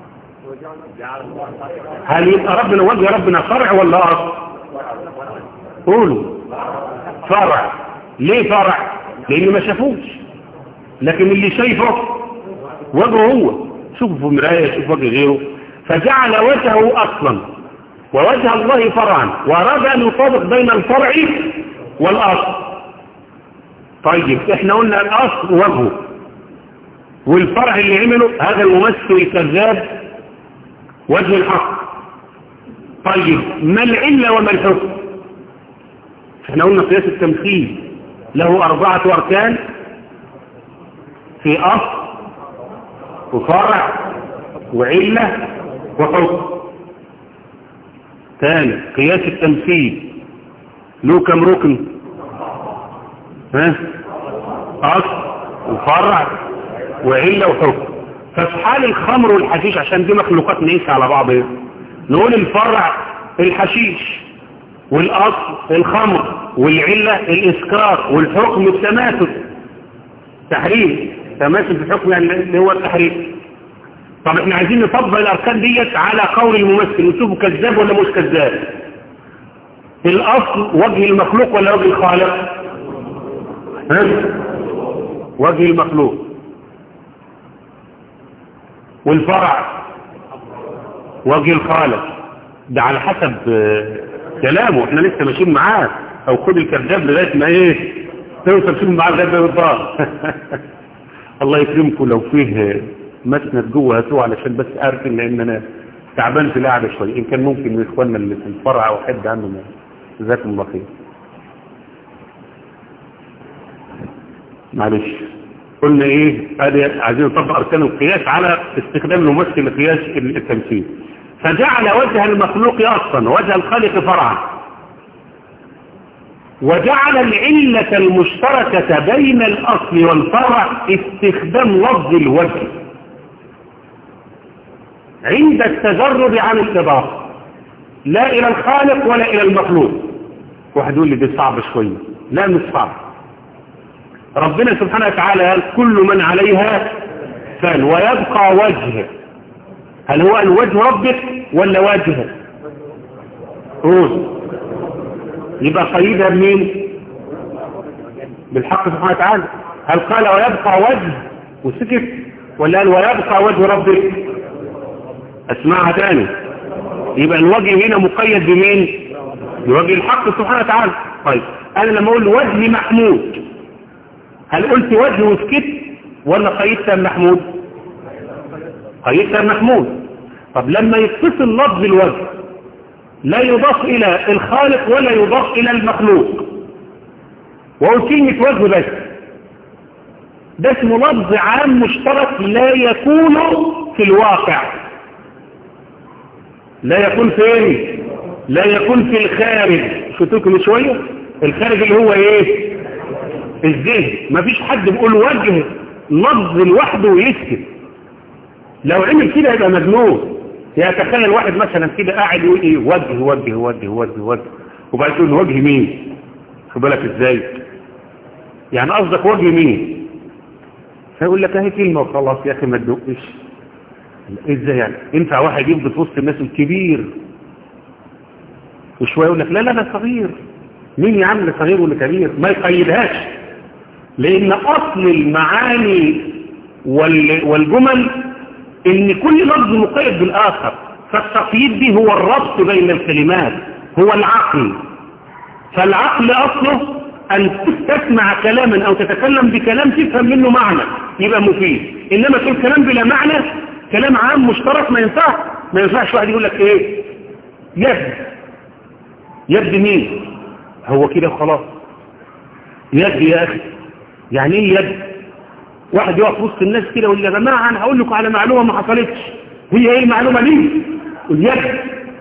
هل يبقى ربنا وجه ربنا فرع ولا اصل قولوا فرع ليه فرع لان ما شافوش لكن اللي شايفه وجهه هو شوفه في مرايه شوف وجه غيره فجعل وجهه اصلا ووجه الله فرعا واراد ان يطابق بين الفرع والاصل طيب احنا قلنا الاصل وجهه والفرع اللي عمله هذا الممثل الكذاب وجه الحق طيب ما العلة وما الحكم احنا قلنا قياس التمثيل له أربعة أركان في أصل وفرع وعلة وحكم ثاني قياس التمثيل له كم ركن ها أصل وفرع وعلة وحكم ففي حال الخمر والحشيش عشان دي مخلوقات نقيس على بعض ايه نقول الفرع الحشيش والأصل الخمر والعلة الإسكار والحكم التماثل تحريم تماثل في الحكم يعني اللي هو التحريم طب احنا عايزين نطبق الأركان ديت على قول الممثل نشوفه كذاب ولا مش كذاب الأصل وجه المخلوق ولا وجه الخالق ها؟ وجه المخلوق والفرع وجه الخالق ده على حسب كلامه احنا لسه ماشيين معاه او خد الكذاب لغايه ما ايه توصل فيهم معاه لغايه ما يطلع الله يكرمكم لو فيه مسند جوه هاتوه علشان بس اركن لان انا تعبان في القعده شويه ان كان ممكن من اخواننا اللي في الفرع او حد عنده جزاكم الله خير معلش قلنا ايه ادي عايزين نطبق اركان القياس على استخدام الممثل لقياس التمثيل فجعل وجه المخلوق اصلا وجه الخالق فرعا وجعل العلة المشتركة بين الاصل والفرع استخدام لفظ الوجه عند التجرد عن الاضافه لا الى الخالق ولا الى المخلوق واحد يقول لي دي صعب شويه لا مش صعب ربنا سبحانه وتعالى قال كل من عليها فان ويبقى وجه هل هو الوجه ربك ولا وجه قول يبقى قيدها بمين بالحق سبحانه وتعالى هل قال ويبقى وجه وسكت ولا قال ويبقى وجه ربك اسمعها تاني يبقى الوجه هنا مقيد بمين بوجه الحق سبحانه وتعالى طيب انا لما اقول وجه محمود هل قلت وجه وسكت ولا قيدتها محمود قيدتها محمود طب لما يتصل لفظ الوجه لا يضاف الى الخالق ولا يضاف الى المخلوق وقول كلمة وجه بس ده اسمه لفظ عام مشترك لا يكون في الواقع لا يكون فين لا يكون في الخارج شفتوكم من شوية الخارج اللي هو ايه الذهن مفيش حد بيقول وجه لفظ لوحده ويسكت لو عمل كده يبقى مجنون يتخيل واحد مثلا كده قاعد يقول ايه وجه وجه وجه وجه وجه وبعد يقول وجه مين خد بالك ازاي يعني قصدك وجه مين فيقول لك اهي كلمة وخلاص يا اخي ما تدقش ازاي يعني ينفع واحد يفضل في وسط الناس الكبير وشوية يقول لك لا لا ده صغير مين يا عم صغير ولا كبير ما يقيدهاش لان اصل المعاني والجمل ان كل لفظ مقيد بالاخر فالتقييد دي هو الربط بين الكلمات هو العقل فالعقل اصله ان تسمع كلاما او تتكلم بكلام تفهم منه معنى يبقى مفيد انما تقول كلام بلا معنى كلام عام مشترك ما ينفعش ما ينفعش واحد يقول لك ايه يد يد مين هو كده خلاص يد يا اخي يعني ايه يد واحد يقف وسط الناس كده يقول يا جماعه انا هقول لكم على معلومه ما حصلتش هي ايه المعلومه دي اليد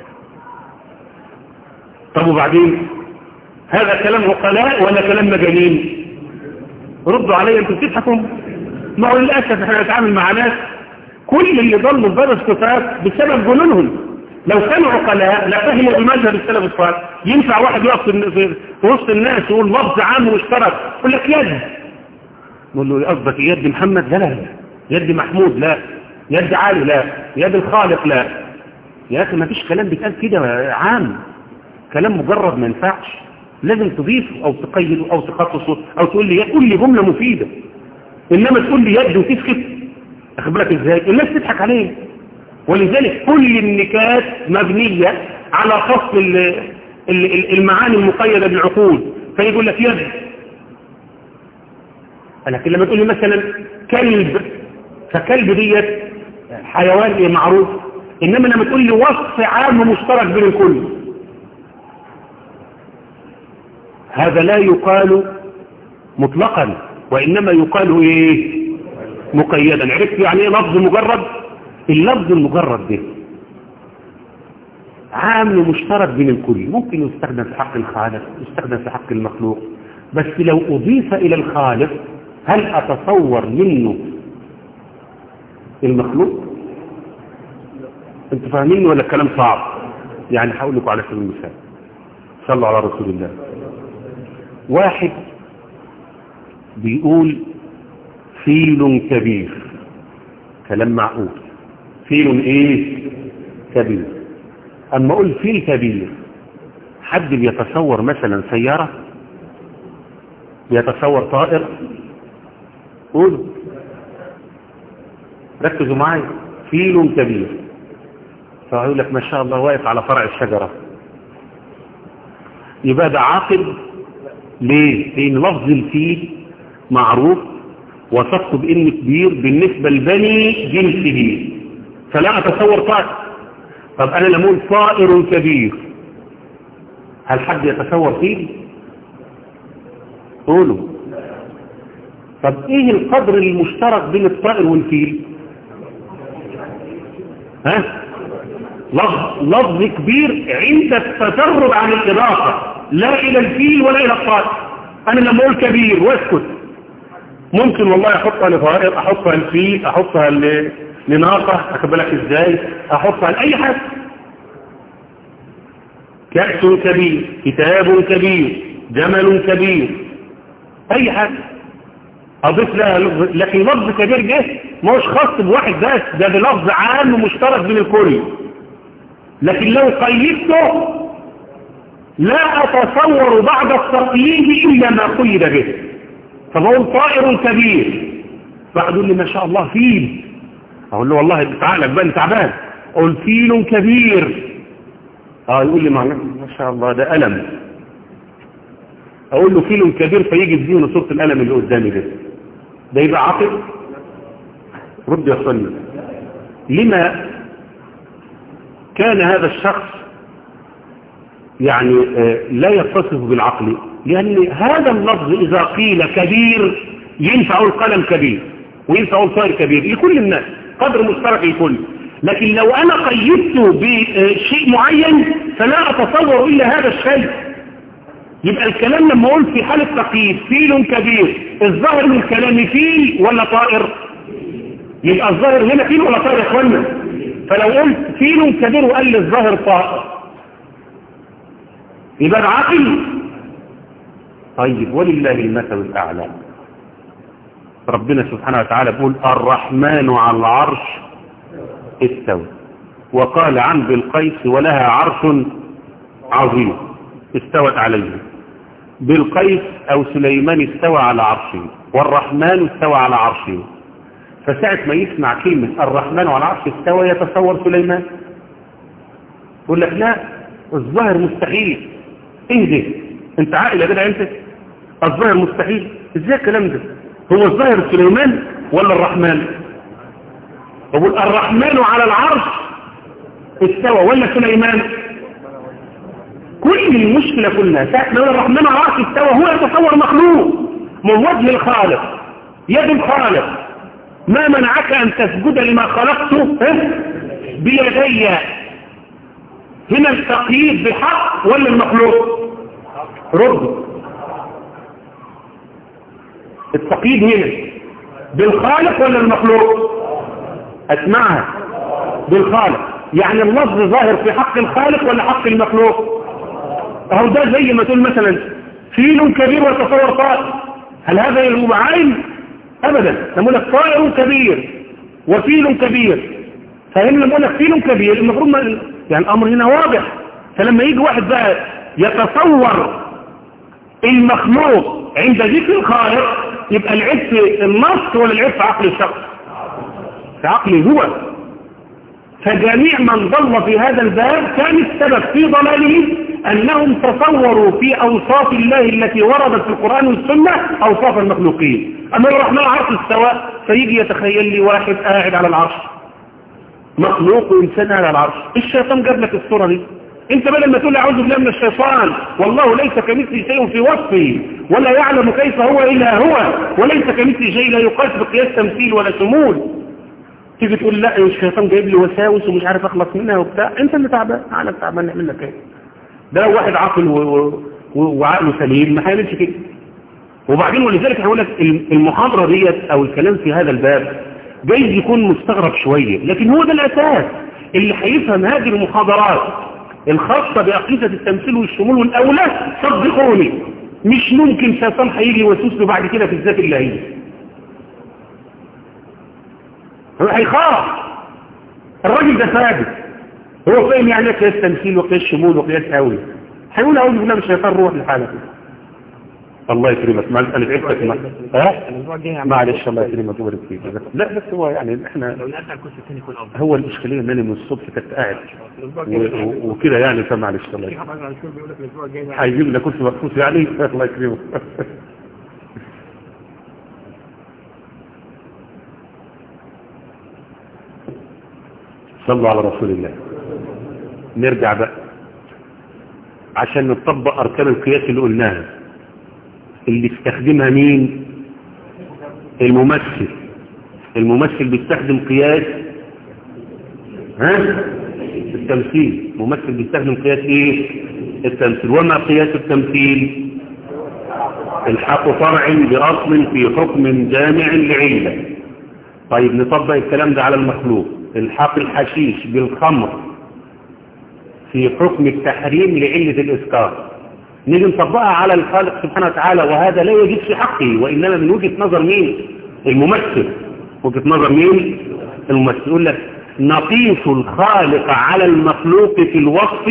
طب وبعدين هذا كلام عقلاء ولا كلام مجانين ردوا علي انتوا بتضحكوا ما هو للاسف احنا بنتعامل مع ناس كل اللي ضلوا في باب الصفات بسبب جنونهم لو كانوا عقلاء لفهموا بمذهب السلف الصالح ينفع واحد يقف في وسط الناس يقول لفظ عام مشترك يقول لك يد نقول له قصدك يد محمد لا لا يد محمود لا يد علي لا يد الخالق لا يا اخي ما فيش كلام بيتقال كده عام كلام مجرد ما ينفعش لازم تضيفه او تقيده او تخصصه او تقول لي قول لي جمله مفيده انما تقول لي يد وتسكت اخد بالك ازاي الناس تضحك عليه ولذلك كل النكات مبنيه على فصل المعاني المقيده بالعقول فيقول لك يد لكن لما تقول لي مثلا كلب فكلب ديت حيوان معروف انما لما تقول لي وصف عام مشترك بين الكل هذا لا يقال مطلقا وإنما يقال إيه مقيدا عرفت يعني إيه لفظ مجرد اللفظ المجرد ده عام مشترك بين الكل ممكن يستخدم في حق الخالق يستخدم في حق المخلوق بس لو أضيف إلى الخالق هل أتصور منه المخلوق انتوا فاهمين ولا الكلام صعب يعني هقول لكم على سبيل المثال صلوا على رسول الله واحد بيقول فيل كبير كلام معقول فيل ايه كبير اما اقول فيل كبير حد بيتصور مثلا سيارة بيتصور طائر قول ركزوا معايا فيل كبير فيقول لك ما شاء الله واقف على فرع الشجرة يبقى ده عاقل ليه؟ لأن لفظ الفيل معروف وصفته بإن كبير بالنسبة لبني جنسه فلا أتصور طائر طب أنا لما أقول طائر كبير هل حد يتصور فيل؟ قولوا طب إيه القدر المشترك بين الطائر والفيل؟ ها؟ لفظ, لفظ كبير عند التجرد عن الإضافة لا إلى الفيل ولا إلى الطائر أنا لما أقول كبير واسكت ممكن والله أحطها لطائر أحطها لفيل أحطها لناقة أخبرك إزاي أحطها لأي حاجة كأس كبير كتاب كبير جمل كبير أي حاجة أضيف لها لفظ لكن لفظ كبير جه مش خاص بواحد بس ده بلفظ عام مشترك بين الكل لكن لو قيدته لا أتصور بعد التقييد إلا ما قيد به فبقول طائر كبير فأقول لي ما شاء الله فيل أقول له والله تعالى بقى تعبان أقول فيل كبير اه يقول لي ما شاء الله ده ألم أقول له فيل كبير فيجي في ذهنه صورة الألم اللي قدامي ده ده يبقى عاقل رد يا صلي لما كان هذا الشخص يعني لا يتصف بالعقل لأن هذا اللفظ إذا قيل كبير ينفع القلم كبير وينفع الطائر كبير لكل الناس قدر مشترك لكل لكن لو أنا قيدته بشيء معين فلا أتصور إلا هذا الشيء يبقى الكلام لما أقول في حالة تقييد فيل كبير الظاهر من الكلام فيل ولا طائر يبقى الظاهر هنا فيل ولا طائر يا اخوانا فلو قلت فيل كبير وقال لي الظاهر طائر يبقى العاقل طيب ولله المثل الأعلى ربنا سبحانه وتعالى يقول الرحمن على العرش استوى وقال عن بالقيس ولها عرش عظيم استوت عليه بالقيس أو سليمان استوى على عرشه والرحمن استوى على عرشه فساعة ما يسمع كلمة الرحمن على عرش استوى يتصور سليمان يقول لك لا الظاهر مستحيل اهدي انت عاقل يا جدع انت الظاهر مستحيل ازاي الكلام ده هو الظاهر سليمان ولا الرحمن يقول الرحمن على العرش استوى ولا سليمان كل المشكلة كلها ساعة ما الرحمن على العرش استوى هو يتصور مخلوق من وجه الخالق يد الخالق ما منعك أن تسجد لما خلقته بيدي هنا التقييد بالحق ولا المخلوق رد التقييد هنا بالخالق ولا المخلوق اسمعها بالخالق يعني اللفظ ظاهر في حق الخالق ولا حق المخلوق اهو ده زي ما تقول مثلا فيل كبير وتصور طائر هل هذا يلغو عين ابدا نقول لك طائر كبير وفيل كبير فهنا نقول لك فيل كبير المفروض ما يعني الامر هنا واضح فلما يجي واحد بقى يتصور المخلوق عند ذكر الخالق يبقى العيب في النص ولا العيب في عقل الشخص في عقله هو فجميع من ضل في هذا الباب كان السبب في ضلاله أنهم تصوروا في أوصاف الله التي وردت في القرآن والسنة أوصاف المخلوقين أما الرحمن عرش السواء فيجي يتخيل لي واحد قاعد على العرش مخلوق وإنسان على العرش الشيطان جاب لك الصورة دي انت بدل ما تقول اعوذ بالله من الشيطان والله ليس كمثله شيء في وصفه ولا يعلم كيف هو الا هو وليس كمثله شيء لا يقاس بقياس تمثيل ولا شمول تيجي تقول لا الشيطان جايب لي وساوس ومش عارف اخلص منها وبتاع انت اللي تعبان عقلك تعبان نعمل لك ايه ده لو واحد عاقل و... و... وعقله سليم ما هيعملش كده وبعدين ولذلك هقول لك المحاضره ديت او الكلام في هذا الباب جايز يكون مستغرب شويه لكن هو ده الاساس اللي هيفهم هذه المحاضرات الخاصة بعقيدة التمثيل والشمول والأولى صدقوني مش ممكن شيطان هيجي يوسوس له بعد كده في الذات اللهية هو هيخاف الراجل ده ثابت هو فاهم يعني قياس تمثيل وقياس شمول وقياس أولى هيقول أعوذ بالله من الشيطان روح لحالك الله يكرمك مع انا تعبتك ما ها معلش الله يكرمك ويبارك فيك لا بس هو يعني احنا هو الاشكاليه ان انا من الصبح كنت قاعد وكده يعني فمعلش الله يكرمك هيجيب لنا كرسي مخصوص يعني الله يكرمك صلوا على رسول الله نرجع بقى عشان نطبق اركان القياس اللي قلناها اللي استخدمها مين الممثل الممثل بيستخدم قياس ها التمثيل ممثل بيستخدم قياس ايه التمثيل وما قياس التمثيل الحق فرع بأصل في حكم جامع لعلة طيب نطبق الكلام ده على المخلوق الحق الحشيش بالخمر في حكم التحريم لعلة الإسكار نيجي نطبقها على الخالق سبحانه وتعالى وهذا لا يجب في حقه وإنما من وجهة نظر مين الممثل وجهة نظر مين الممثل يقول لك نقيس الخالق على المخلوق في الوصف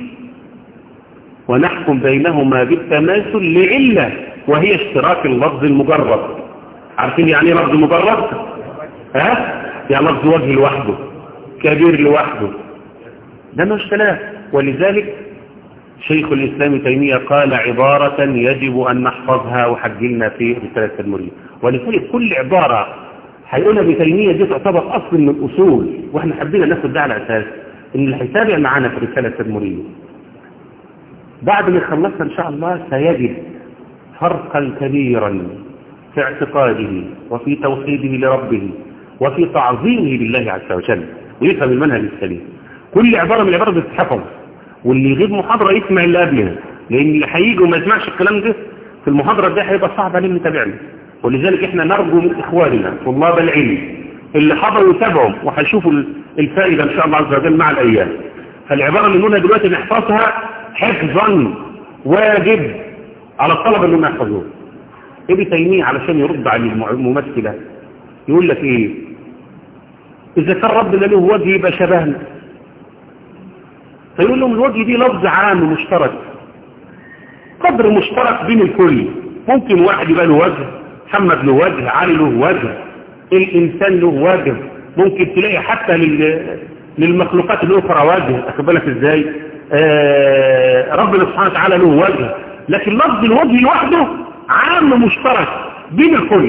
ونحكم بينهما بالتماثل لعلة وهي اشتراك اللفظ المجرد عارفين يعني ايه لفظ مجرد ها يعني لفظ وجه لوحده كبير لوحده ده مش كلام ولذلك شيخ الإسلام تيمية قال عبارة يجب أن نحفظها وحجلنا في رسالة التدمرية ولذلك كل عبارة هيقولها بتيمية دي تعتبر أصل من الأصول وإحنا حبينا ناخد ده على أساس إن اللي هيتابع معانا في الرسالة التدمرية بعد ما خلصنا إن شاء الله سيجد فرقا كبيرا في اعتقاده وفي توحيده لربه وفي تعظيمه لله عز وجل ويفهم المنهج السليم كل عبارة من العبارات بتتحفظ واللي يغيب محاضرة يسمع اللي قبلها لان اللي هيجي وما يسمعش الكلام ده في المحاضرة ده هيبقى صعب عليه يتابعنا ولذلك احنا نرجو من اخواننا طلاب العلم اللي حضروا يتابعوا وهيشوفوا الفائدة ان شاء الله عز وجل مع الايام فالعبارة اللي نقولها دلوقتي نحفظها حفظا واجب على الطلبة اللي هم يحفظوه ابن تيمية علشان يرد على الممثلة يقول لك ايه اذا كان ربنا له وجه يبقى شبهنا فيقول لهم الوجه دي لفظ عام مشترك قدر مشترك بين الكل ممكن واحد يبقى له وجه محمد له وجه علي له وجه الانسان له وجه ممكن تلاقي حتى لل... للمخلوقات الاخرى وجه اخد بالك ازاي آه ربنا سبحانه وتعالى له وجه لكن لفظ الوجه لوحده عام مشترك بين الكل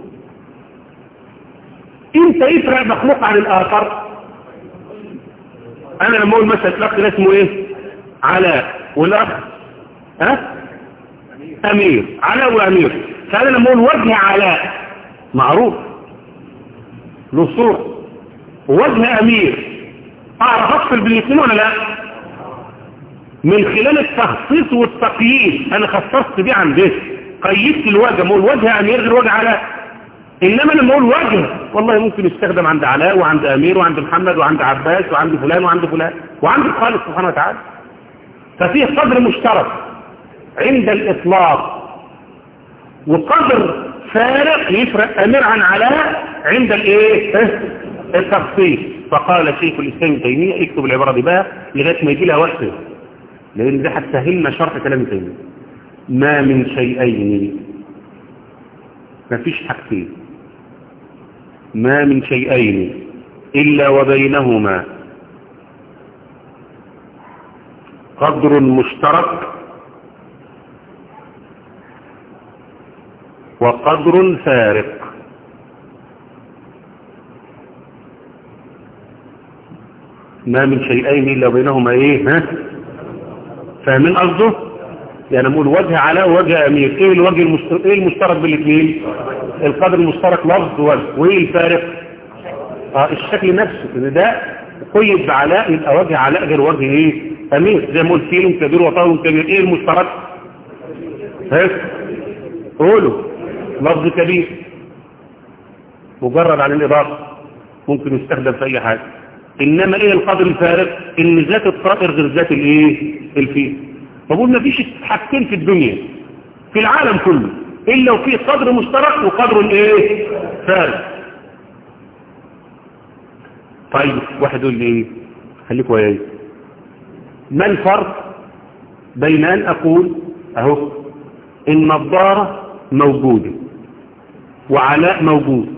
انت يفرق مخلوق عن الاخر انا لما اقول مثلا الاخ ده اسمه ايه علاء والاخ ها امير علاء وامير فانا لما اقول وجه علاء معروف له صوره ووجه امير اعرف افصل بالاثنين ولا لا من خلال التخصيص والتقييد انا خصصت بيه عن ده قيدت الوجه ما الوجه امير غير وجه علاء انما لما اقول وجه والله ممكن يستخدم عند علاء وعند امير وعند محمد وعند عباس وعند فلان وعند فلان وعند الخالق سبحانه وتعالى ففيه قدر مشترك عند الاطلاق وقدر فارق يفرق امير عن علاء عند الايه التخصيص فقال شيخ الاسلام ابن تيميه اكتب العباره دي بقى لغايه ما يجي لها وقته لان ده هتسهلنا شرح كلام تيميه ما من شيئين ما فيش حاجتين ما من شيئين إلا وبينهما قدر مشترك وقدر فارق ما من شيئين إلا وبينهما إيه ها فاهمين قصده يعني نقول وجه علاء ووجه أمير إيه الوجه المشترك, إيه المشترك بالاثنين القدر المشترك لفظ وجه وإيه الفارق آه الشكل نفسه إن ده قيد بعلاء يبقى وجه علاء غير وجه إيه أمير زي ما قلت فيل كبير وطاول كبير إيه المشترك ها قولوا لفظ كبير مجرد عن الإضافة ممكن يستخدم في أي حاجة إنما إيه القدر الفارق إن ذات الطائر غير ذات الإيه الفيل فبقول ما فيش حاجتين في الدنيا في العالم كله إلا وفيه قدر مشترك وقدر ايه فارق طيب واحد يقول لي ايه خليك وياي ما الفرق بين ان اقول اهو النظارة موجودة وعلاء موجود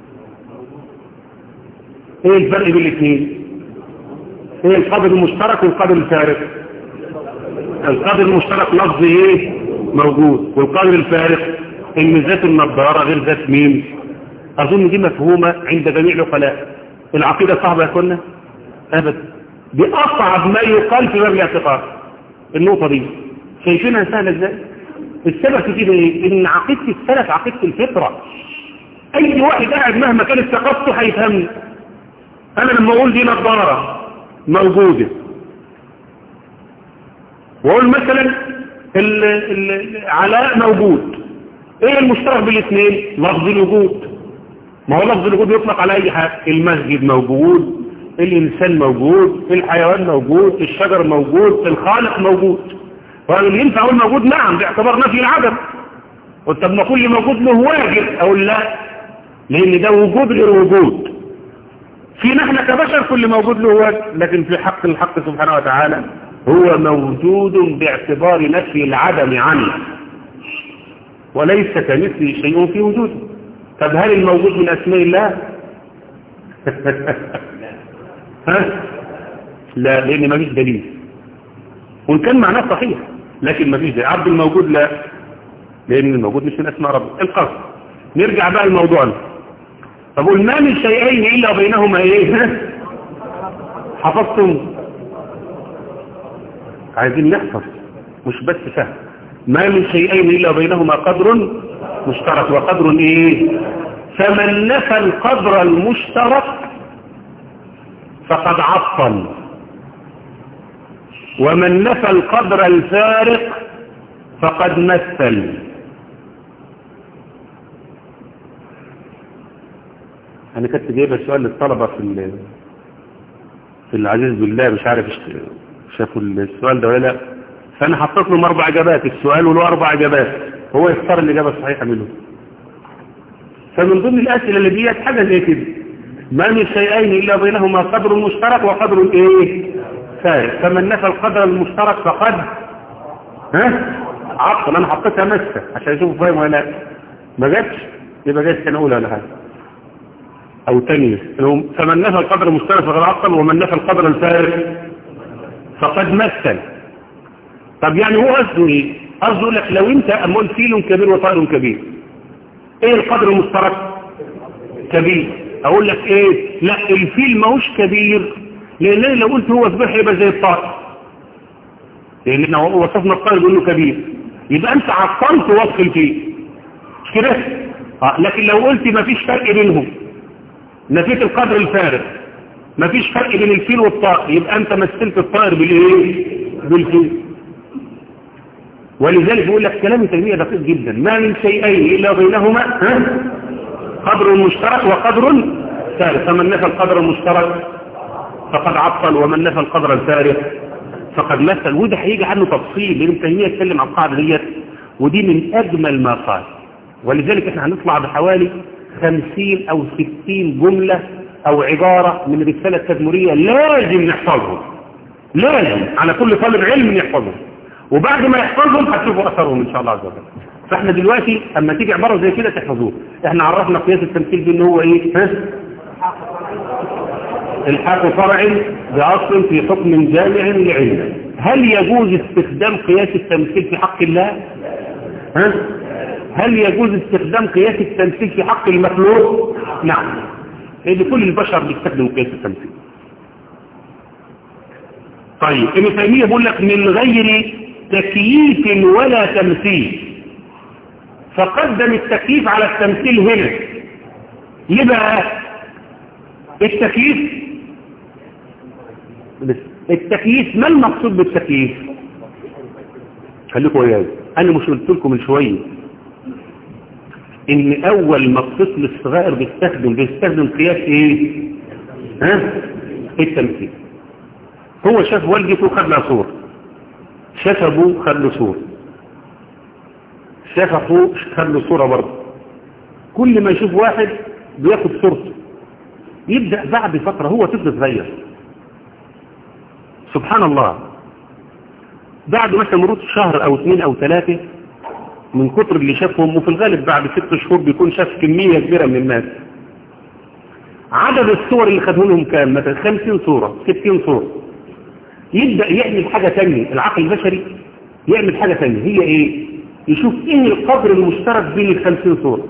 ايه الفرق بين الاثنين ايه القدر المشترك والقدر الفارق القدر المشترك لفظ ايه موجود والقدر الفارق ان ذات النظارة غير ذات مين اظن دي مفهومة عند جميع العقلاء العقيدة صعبة يا كنا ابدا دي اصعب ما يقال في باب الاعتقاد النقطة دي شايفينها سهلة ازاي السبب في كده ايه ان عقيدة السلف عقيدة الفطرة اي واحد قاعد مهما كانت ثقافته هيفهمني انا لما اقول دي نظارة موجودة واقول مثلا العلاء موجود ايه المشترك بالاثنين لفظ الوجود ما هو لفظ الوجود يطلق على اي حاجه المسجد موجود الانسان موجود الحيوان موجود الشجر موجود الخالق موجود وقال ينفع اقول موجود نعم باعتبار نفي العدم قلت طب ما كل موجود له واجب اقول لا لان ده وجود غير وجود فينا احنا كبشر كل موجود له واجب لكن في حق الحق سبحانه وتعالى هو موجود باعتبار نفي العدم عنه وليس كمثله شيء في وجوده طب هل الموجود من أسماء الله ها لا لأن ما فيش دليل وإن كان معناه صحيح لكن ما فيش دليل عبد الموجود لا لأن الموجود مش من أسماء ربه القصد نرجع بقى لموضوعنا طب ما من شيئين إلا بينهما إيه حفظتم عايزين نحفظ مش بس فهم ما من شيئين إلا بينهما قدر مشترك وقدر إيه فمن نفى القدر المشترك فقد عطل ومن نفى القدر الفارق فقد مثل أنا كنت جايبة سؤال للطلبة في في العزيز بالله مش عارف شافوا السؤال ده ولا لا فانا حطيت لهم اربع اجابات السؤال وله اربع اجابات هو يختار الاجابه الصحيحه منهم فمن ضمن الاسئله اللي ديت حاجه زي كده ما من شيئين الا بينهما قدر مشترك وقدر ايه فارق فمن نفى القدر المشترك فقد ها عطل انا حطيتها مسه عشان اشوف فاهم ولا لا ما جاتش يبقى جاي سنه اولى ولا حاجه او ثانيه فمن نفى القدر المشترك فقد عطل ومن نفى القدر الفارق فقد مثل طب يعني هو قصده ايه قصده يقول لك لو انت امول فيل كبير وطائر كبير ايه القدر المشترك كبير اقول لك ايه لا الفيل ماهوش كبير لان لو قلت هو صبح يبقى زي الطائر لان احنا وصفنا الطائر بانه كبير يبقى انت عطلت وصف الفيل مش كده آه لكن لو قلت ما فيش فرق بينهم نفيت القدر الفارغ ما فيش فرق بين الفيل والطائر يبقى انت مثلت الطائر بالايه بالفيل ولذلك بيقول لك كلام تيمية دقيق جدا ما من شيئين إلا بينهما ها؟ قدر مشترك وقدر ثالث فمن نفى القدر المشترك فقد عطل ومن نفى القدر الثالث فقد مثل وده هيجي عنه تفصيل لان تيمية يتكلم عن القاعدة ديت ودي من أجمل ما قال ولذلك احنا هنطلع بحوالي خمسين أو ستين جملة أو عبارة من رسالة تدمرية لازم نحفظهم لازم على كل طالب علم يحفظهم وبعد ما يحفظهم هتشوفوا أثرهم إن شاء الله عز وجل فاحنا دلوقتي اما تيجي عبارة زي كده تحفظوه احنا عرفنا قياس التمثيل بان هو ايه ها الحاق فرع بأصل في حكم جامع لعلم هل يجوز استخدام قياس التمثيل في حق الله ها هل يجوز استخدام قياس التمثيل في حق المخلوق نعم لان كل البشر بيستخدموا قياس التمثيل طيب ابن تيمية بيقول لك من غير تكييف ولا تمثيل فقدم التكييف على التمثيل هنا ليه بقى التكييف التكييف ما المقصود بالتكييف خليكم وياي انا مش قلت لكم من شويه ان اول ما الطفل الصغير بيستخدم بيستخدم قياس ايه ها التمثيل هو شاف والدته خد لها صور شاف ابوه خد له صور شاف اخوه خد له صوره برضه كل ما يشوف واحد بياخد صورته يبدا بعد فتره هو طفل صغير سبحان الله بعد مثلا مرور شهر او اثنين او ثلاثه من كتر اللي شافهم وفي الغالب بعد ست شهور بيكون شاف كمية كبيرة من الناس عدد الصور اللي خدوا لهم كام مثلا 50 صورة 60 صورة يبدأ يعمل حاجة تانية العقل البشري يعمل حاجة تانية هي ايه يشوف ايه القدر المشترك بين ال 50 صورة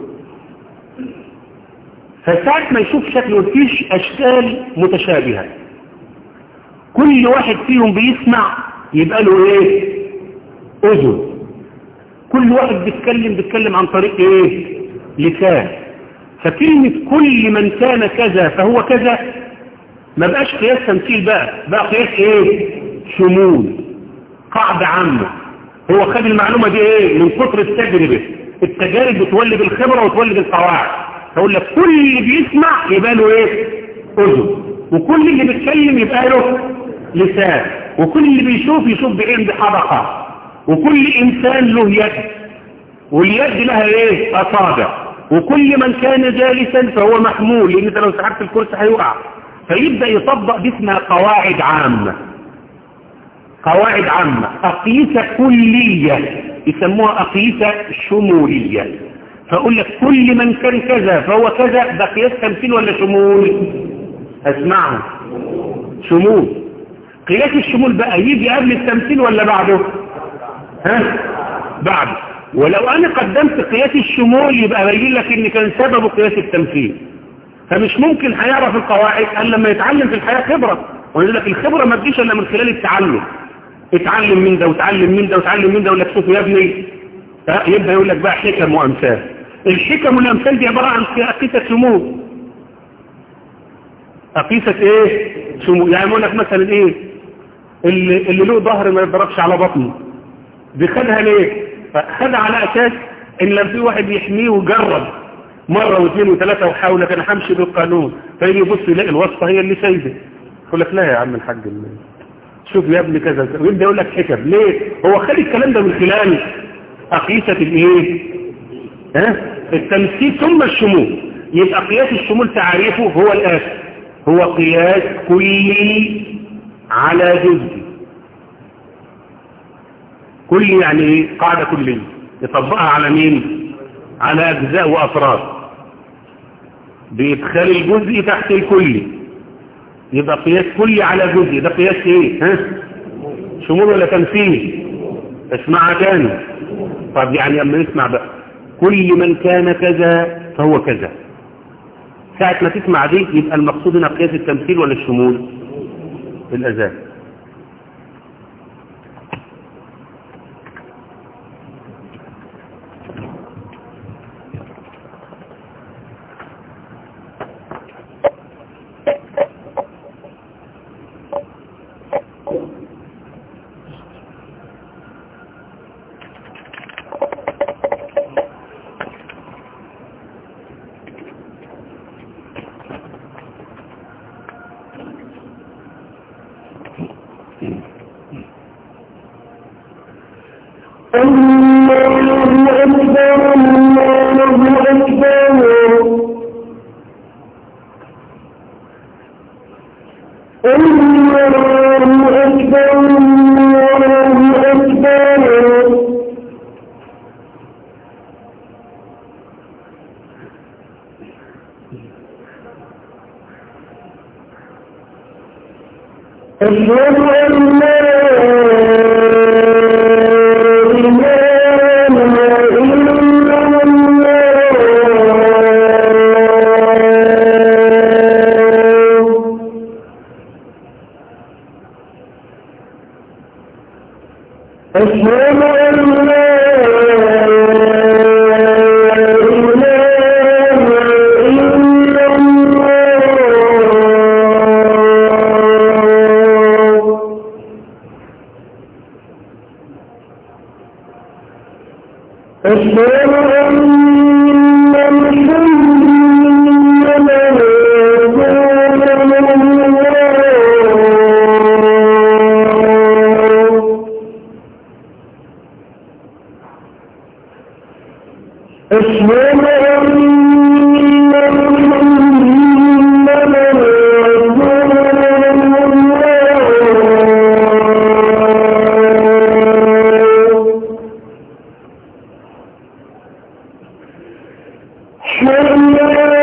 فساعة ما يشوف شكل مفيش اشكال متشابهة كل واحد فيهم بيسمع يبقى له ايه اذن كل واحد بيتكلم بيتكلم عن طريق ايه لسان فكلمة كل من كان كذا فهو كذا ما بقاش قياس تمثيل بقى بقى قياس ايه شمول قاعدة عامة هو خد المعلومة دي ايه من كتر التجربة التجارب بتولد الخبرة وتولد القواعد فقول لك كل اللي بيسمع يبقى له ايه اذن وكل اللي بيتكلم يبقى له لسان وكل اللي بيشوف يشوف بعين بحدقة وكل إنسان له يد واليد لها إيه أصابع وكل من كان جالسا فهو محمول لأن انت لو سحبت الكرسي هيقع فيبدأ يطبق دي اسمها قواعد عامة قواعد عامة أقيسة كلية يسموها أقيسة شمولية فأقول لك كل من كان كذا فهو كذا ده قياس تمثيل ولا شمول اسمعوا شمول قياس الشمول بقى يجي قبل التمثيل ولا بعده ها بعد ولو انا قدمت قياس الشمول يبقى بيقول لك ان كان سببه قياس التمثيل فمش ممكن هيعرف القواعد الا لما يتعلم في الحياة خبرة ويقول لك الخبرة ما تجيش الا من خلال التعلم اتعلم من ده وتعلم من ده وتعلم من ده ولا تشوف يا ابني يبقى يقول لك بقى حكم وامثال الحكم والامثال دي عبارة عن اقيسة شمول اقيسة ايه شمول يعني يقول لك مثلا ايه اللي, اللي له ظهر ما يضربش على بطنه دي خدها ليه خدها على اساس ان لم في واحد يحميه وجرب مرة واثنين وثلاثة وحاول لكن همشي بالقانون فيجي يبص يلاقي الوصفة هي اللي سايده يقول لك لا يا عم الحاج شوف يا ابني كذا ويبدا يقول لك حكم ليه هو خلي الكلام ده من خلال اقيسه الايه ها التمثيل ثم الشمول يبقى قياس الشمول تعريفه هو الاتي هو قياس كلي على جزء كلي يعني ايه قاعده كليه يطبقها على مين على اجزاء وافراد بادخال الجزء تحت الكلي يبقى قياس كلي على جزء ده قياس ايه ها شمول ولا تمثيل اسمعها تاني طب يعني اما نسمع بقى كل من كان كذا فهو كذا ساعة ما تسمع دي يبقى المقصود هنا قياس التمثيل ولا الشمول الأذان أشهد أن لا إله إلا الله أشهد أن لا إله إلا الله أشهد أن محمدا رسول الله أشهد أن محمدا رسول الله حي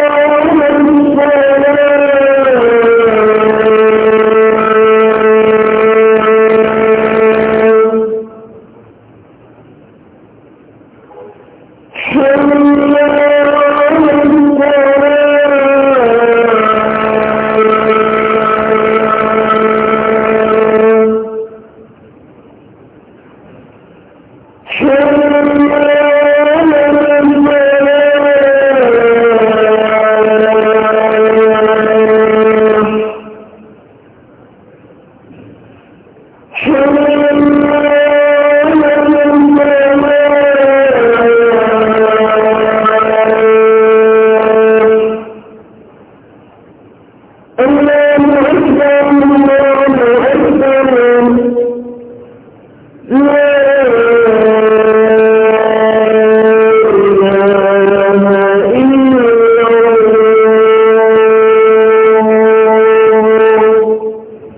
على الصلاة حي على الصلاة الله أكبر الله أكبر لا إله إلا الله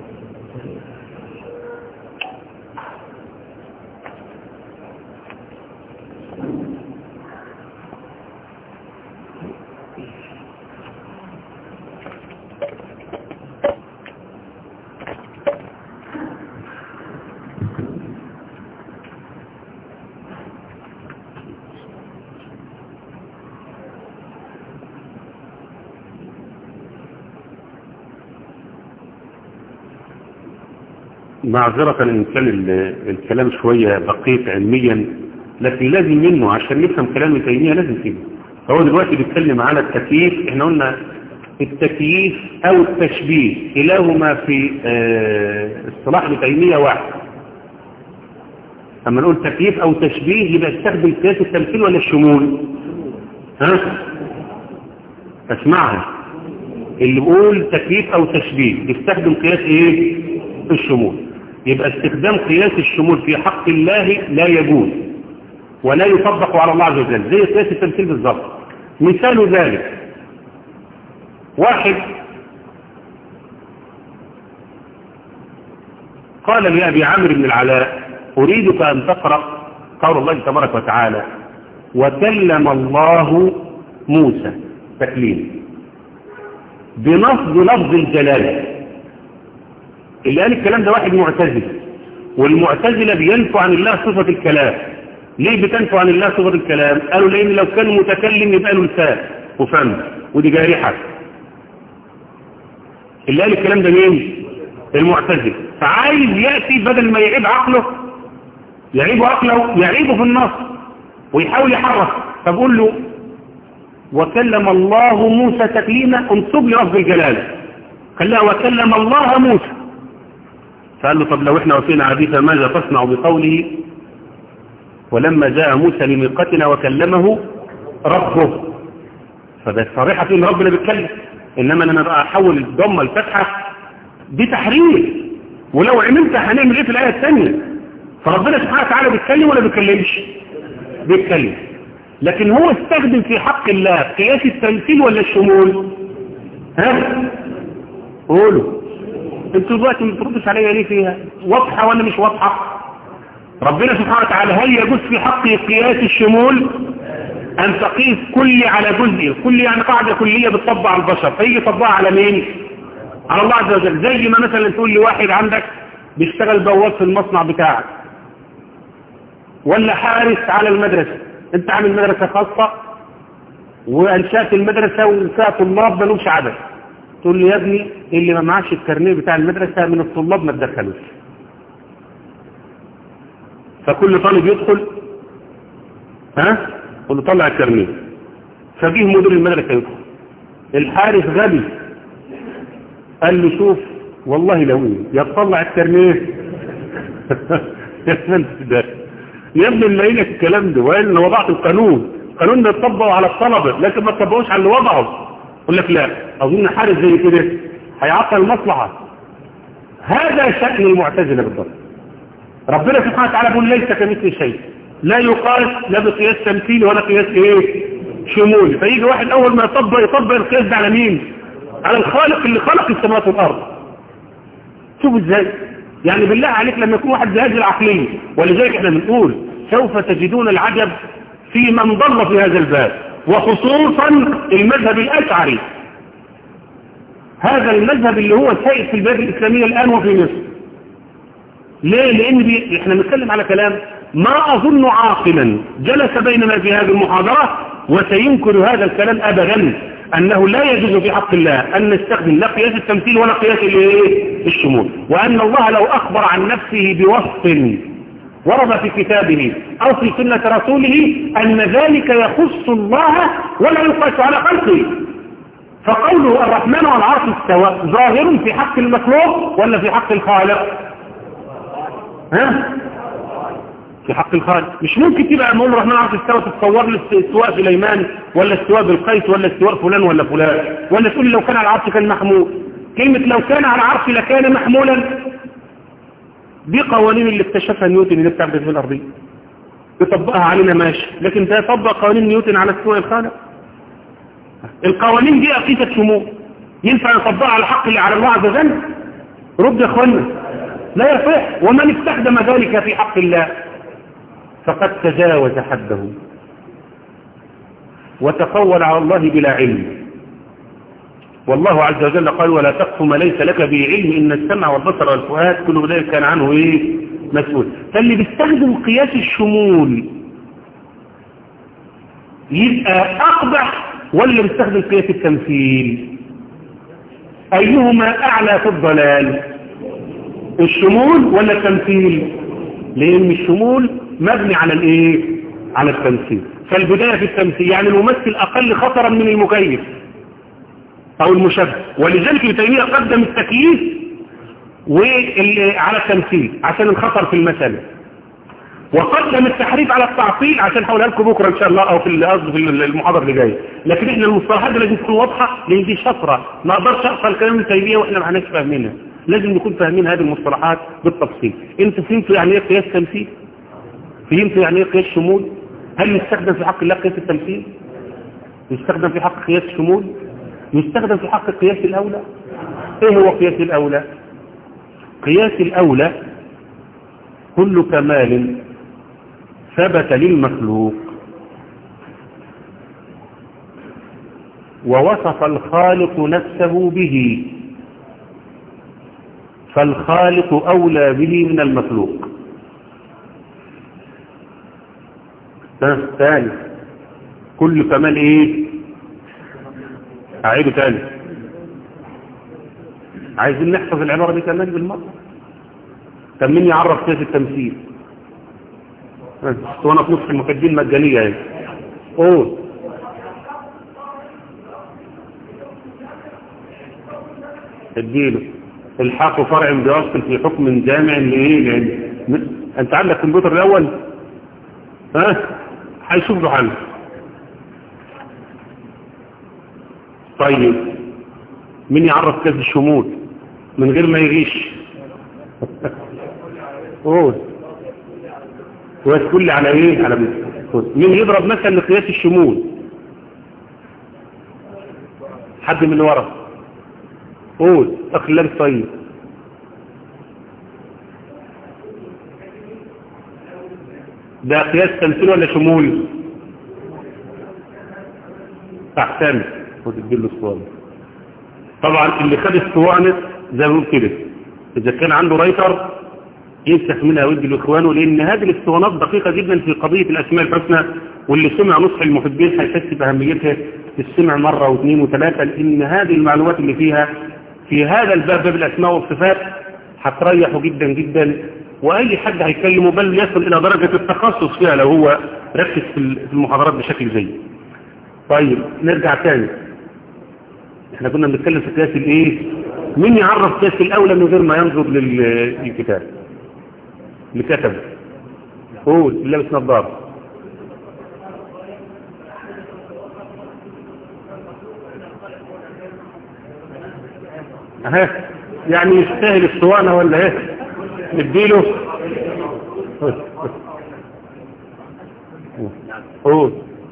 معذرة إن كان ال- الكلام شوية دقيق علميا لكن لازم منه عشان نفهم كلام ابن تيمية لازم كده هو دلوقتي بيتكلم على التكييف احنا قلنا التكييف او التشبيه كلاهما في آه، اصطلاح ابن تيمية واحد اما نقول تكييف او تشبيه يبقى استخدم قياس التمثيل ولا الشمول ها اسمعها اللي بيقول تكييف او تشبيه بيستخدم قياس ايه الشمول يبقى استخدام قياس الشمول في حق الله لا يجوز ولا يطبق على الله عز وجل زي قياس التمثيل بالظبط مثال ذلك واحد قال لأبي عمرو بن العلاء أريدك أن تقرأ قول الله تبارك وتعالى وكلم الله موسى تكليم بنصب لفظ الجلالة اللي قال الكلام ده واحد معتزل والمعتزلة بينفوا عن الله صفة الكلام ليه بتنفوا عن الله صفة الكلام قالوا لأن لو كان متكلم يبقى له لسان وفم ودي جارحة اللي قال الكلام ده مين المعتزل فعايز يأتي بدل ما يعيب عقله يعيب عقله يعيبه في النص ويحاول يحرك فبقول له وكلم الله موسى تكليما انصب لي لفظ الجلالة قال له وكلم الله موسى فقال له طب لو احنا وفينا عديثة ماذا تصنع بقوله ولما جاء موسى لميقاتنا وكلمه ربه فده صريحة ان ربنا بيتكلم انما انا بقى احول الضمه الفتحة دي تحرير ولو عملت هنعمل ايه في الايه الثانيه فربنا سبحانه وتعالى بيتكلم ولا بيتكلمش بيتكلم لكن هو استخدم في حق الله قياس التمثيل ولا الشمول ها قولوا انتوا دلوقتي ما بتردش عليا ليه فيها واضحه ولا مش واضحه ربنا سبحانه وتعالى هل يجوز في حقه قياس الشمول ان تقيس كلي على جزئي كل يعني قاعده كليه بتطبق على البشر فيجي يطبقها على مين على الله عز وجل زي ما مثلا تقول لي واحد عندك بيشتغل بواب في المصنع بتاعك ولا حارس على المدرسة انت عامل مدرسة خاصة وانشأت المدرسة وفيها طلاب ملوش عدد تقول لي يا ابني اللي ما معاش الكارنيه بتاع المدرسة من الطلاب ما تدخلوش فكل طالب يدخل ها قول له طلع الكارنيه فجيه مدير المدرسة يدخل الحارس غبي قال له شوف والله لو ايه يا تطلع الكارنيه يا فندم ده يا ابني اللي لك الكلام ده وقال ان وضعت القانون القانون ده يطبق على الطلبة لكن ما تطبقوش على اللي وضعه يقول لك لا اظن حارس زي كده هيعطل المصلحة هذا شأن المعتزلة بالضبط ربنا سبحانه وتعالى بيقول ليس كمثل شيء لا يقاس لا بقياس تمثيلي ولا قياس ايه شمولي فيجي واحد اول ما يطبق يطبق القياس ده على مين على الخالق اللي خلق السماوات والارض شوف ازاي يعني بالله عليك لما يكون واحد بهذه العقلية ولذلك احنا بنقول سوف تجدون العجب في من ضل في هذا الباب وخصوصا المذهب الأشعري هذا المذهب اللي هو سائد في البلاد الإسلامية الآن وفي مصر ليه؟ لأن بي... احنا بنتكلم على كلام ما أظن عاقلا جلس بيننا في هذه المحاضرة وسينكر هذا الكلام أبدا أنه لا يجوز في حق الله أن نستخدم لا قياس التمثيل ولا قياس الشمول وأن الله لو أخبر عن نفسه بوصف ورد في كتابه أو في سنة رسوله أن ذلك يخص الله ولا يقاس على خلقه فقوله الرحمن والعرش استوى ظاهر في حق المخلوق ولا في حق الخالق ها في حق الخالق مش ممكن تبقى نقول الرحمن عرش استوى تتصور لي استواء سليمان ولا استواء بالقيس ولا استواء فلان ولا فلان ولا تقول لو كان على العرش كان محمول كلمة لو كان على العرش لكان محمولا دي قوانين اللي اكتشفها نيوتن اللي بتاع في الأرضية يطبقها علينا ماشي لكن ده يطبق قوانين نيوتن على استواء الخالق القوانين دي أقيسة شمول ينفع يطبقها على الحق اللي على الله عز وجل رد يا اخوانا لا يصح ومن استخدم ذلك في حق الله فقد تجاوز حده وتقول على الله بلا علم والله عز وجل قال ولا تقف ما ليس لك به علم إن السمع والبصر والفؤاد كل ذلك كان عنه إيه مسؤول فاللي بيستخدم قياس الشمول يبقى أقبح ولا بيستخدم قياس التمثيل أيهما أعلى في الضلال الشمول ولا التمثيل لأن الشمول مبني على الايه على التمثيل فالبداية في التمثيل يعني الممثل اقل خطرا من المكيف او المشبه ولذلك ابن تيميه قدم التكييف على التمثيل عشان الخطر في المسألة وقدم التحريف على التعطيل عشان هقولها لكم بكره ان شاء الله او في قصدي في المحاضره اللي جايه لكن احنا المصطلحات دي لازم تكون واضحه لان دي شفره ما اقدرش اقرا الكلام ابن تيميه واحنا ما احناش فاهمينها لازم نكون فاهمين هذه المصطلحات بالتفصيل انت فهمت يعني ايه قياس تمثيل فهمت يعني ايه قياس شمول هل يستخدم في حق الله قياس التمثيل يستخدم في حق قياس الشمول يستخدم في حق قياس الاولى ايه هو قياس الاولى قياس الاولى كل كمال ثبت للمخلوق ووصف الخالق نفسه به فالخالق أولى به من المخلوق ثاني كل كمال ايه اعيده تاني عايزين نحفظ العبارة دي كمان بالمرة طب مين يعرف كيف التمثيل وانا في نصف المكدين مجانية اهي قول اديله الحاق فرع بيصل في حكم جامع لايه لان انت عندك كمبيوتر الاول ها هيشوف له حل طيب مين يعرف كاس الشمول من غير ما يغيش قول ويتكل على ايه على مين يضرب مثلا لقياس الشمول حد من اللي ورا قول اخ لابس طيب ده قياس تمثيل ولا شمول احسن خد اديله الصواني طبعا اللي خد الصواني زي ما بنقول كده اذا كان عنده رايتر يمسح منها ويدي لاخوانه لان هذه الاسطوانات دقيقه جدا في قضيه الاسماء الحسنى واللي سمع نصح المحبين هيحس باهميتها السمع مره واثنين وثلاثه لان هذه المعلومات اللي فيها في هذا الباب باب الاسماء والصفات هتريحه جدا جدا واي حد هيكلمه بل يصل الى درجه التخصص فيها لو هو ركز في المحاضرات بشكل جيد. طيب نرجع تاني احنا كنا بنتكلم في قياس الايه مين يعرف قياس الاولى من غير ما ينظر للكتاب اللي كتب قول اللي لابس نظاره اهي يعني يستاهل الصوانه ولا ايه نديله قول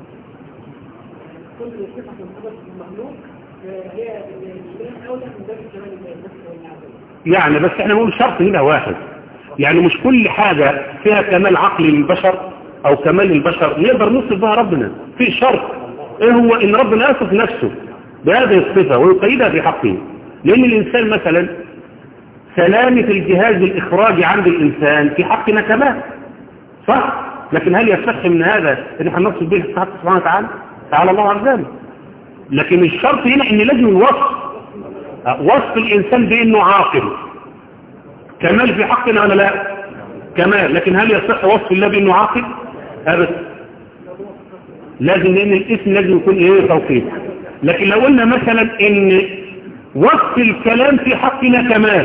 يعني بس احنا نقول شرط هنا واحد يعني مش كل حاجة فيها كمال عقلي للبشر او كمال للبشر نقدر نوصف بها ربنا في شرط ايه هو ان ربنا يصف نفسه بهذه الصفة ويقيدها في حقه لان الانسان مثلا سلامة الجهاز الاخراجي عند الانسان في حقنا كمان صح لكن هل يصح من هذا ان احنا نقصد به حق سبحانه وتعالى تعالى الله عن ذلك لكن الشرط هنا ان لازم الوصف وصف الانسان بانه عاقل كمال في حقنا ولا لا كمال لكن هل يصح وصف الله بانه عاقل ابدا لازم لان الاسم لازم يكون ايه توقيت لكن لو قلنا مثلا ان وصف الكلام في حقنا كمال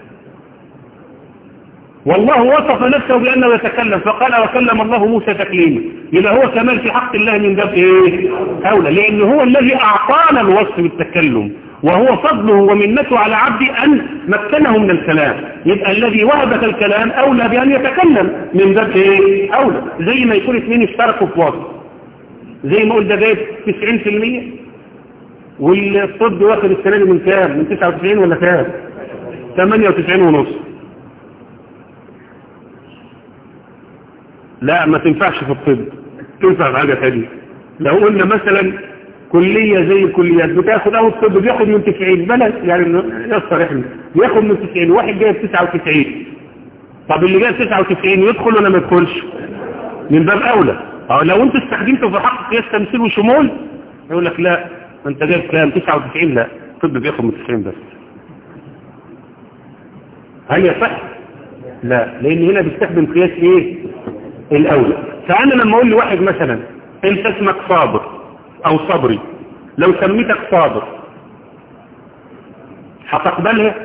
والله وصف نفسه بأنه يتكلم فقال وكلم الله موسى تكليما يبقى هو كمال في حق الله من باب ايه اولى لان هو الذي اعطانا الوصف بالتكلم وهو فضله ومنته على عبدي ان مكنه من الكلام يبقى الذي وهبك الكلام اولى بان يتكلم من باب ايه اولى زي ما يكون اثنين اشتركوا في وصف زي ما قلت ده جايب 90% والطب واخد السنه دي من كام من 99 ولا كام 98 ونص لا ما تنفعش في الطب تنفع في حاجة ثانيه لو قلنا مثلا كلية زي الكليات بتاخد اهو الطب بياخد من 90 بلد يعني يسر احنا بياخد من 90 واحد جايب 99 طب اللي جايب 99 يدخل ولا ما يدخلش من باب اولى اه لو انت استخدمته في حق قياس تمثيل وشمول يقول لك لا انت جايب كام 99 لا الطب بياخد من 90 بس هل يصح لا لان هنا بيستخدم قياس ايه الاولى فانا لما اقول لواحد مثلا انت اسمك صابر او صبري لو سميتك صابر هتقبلها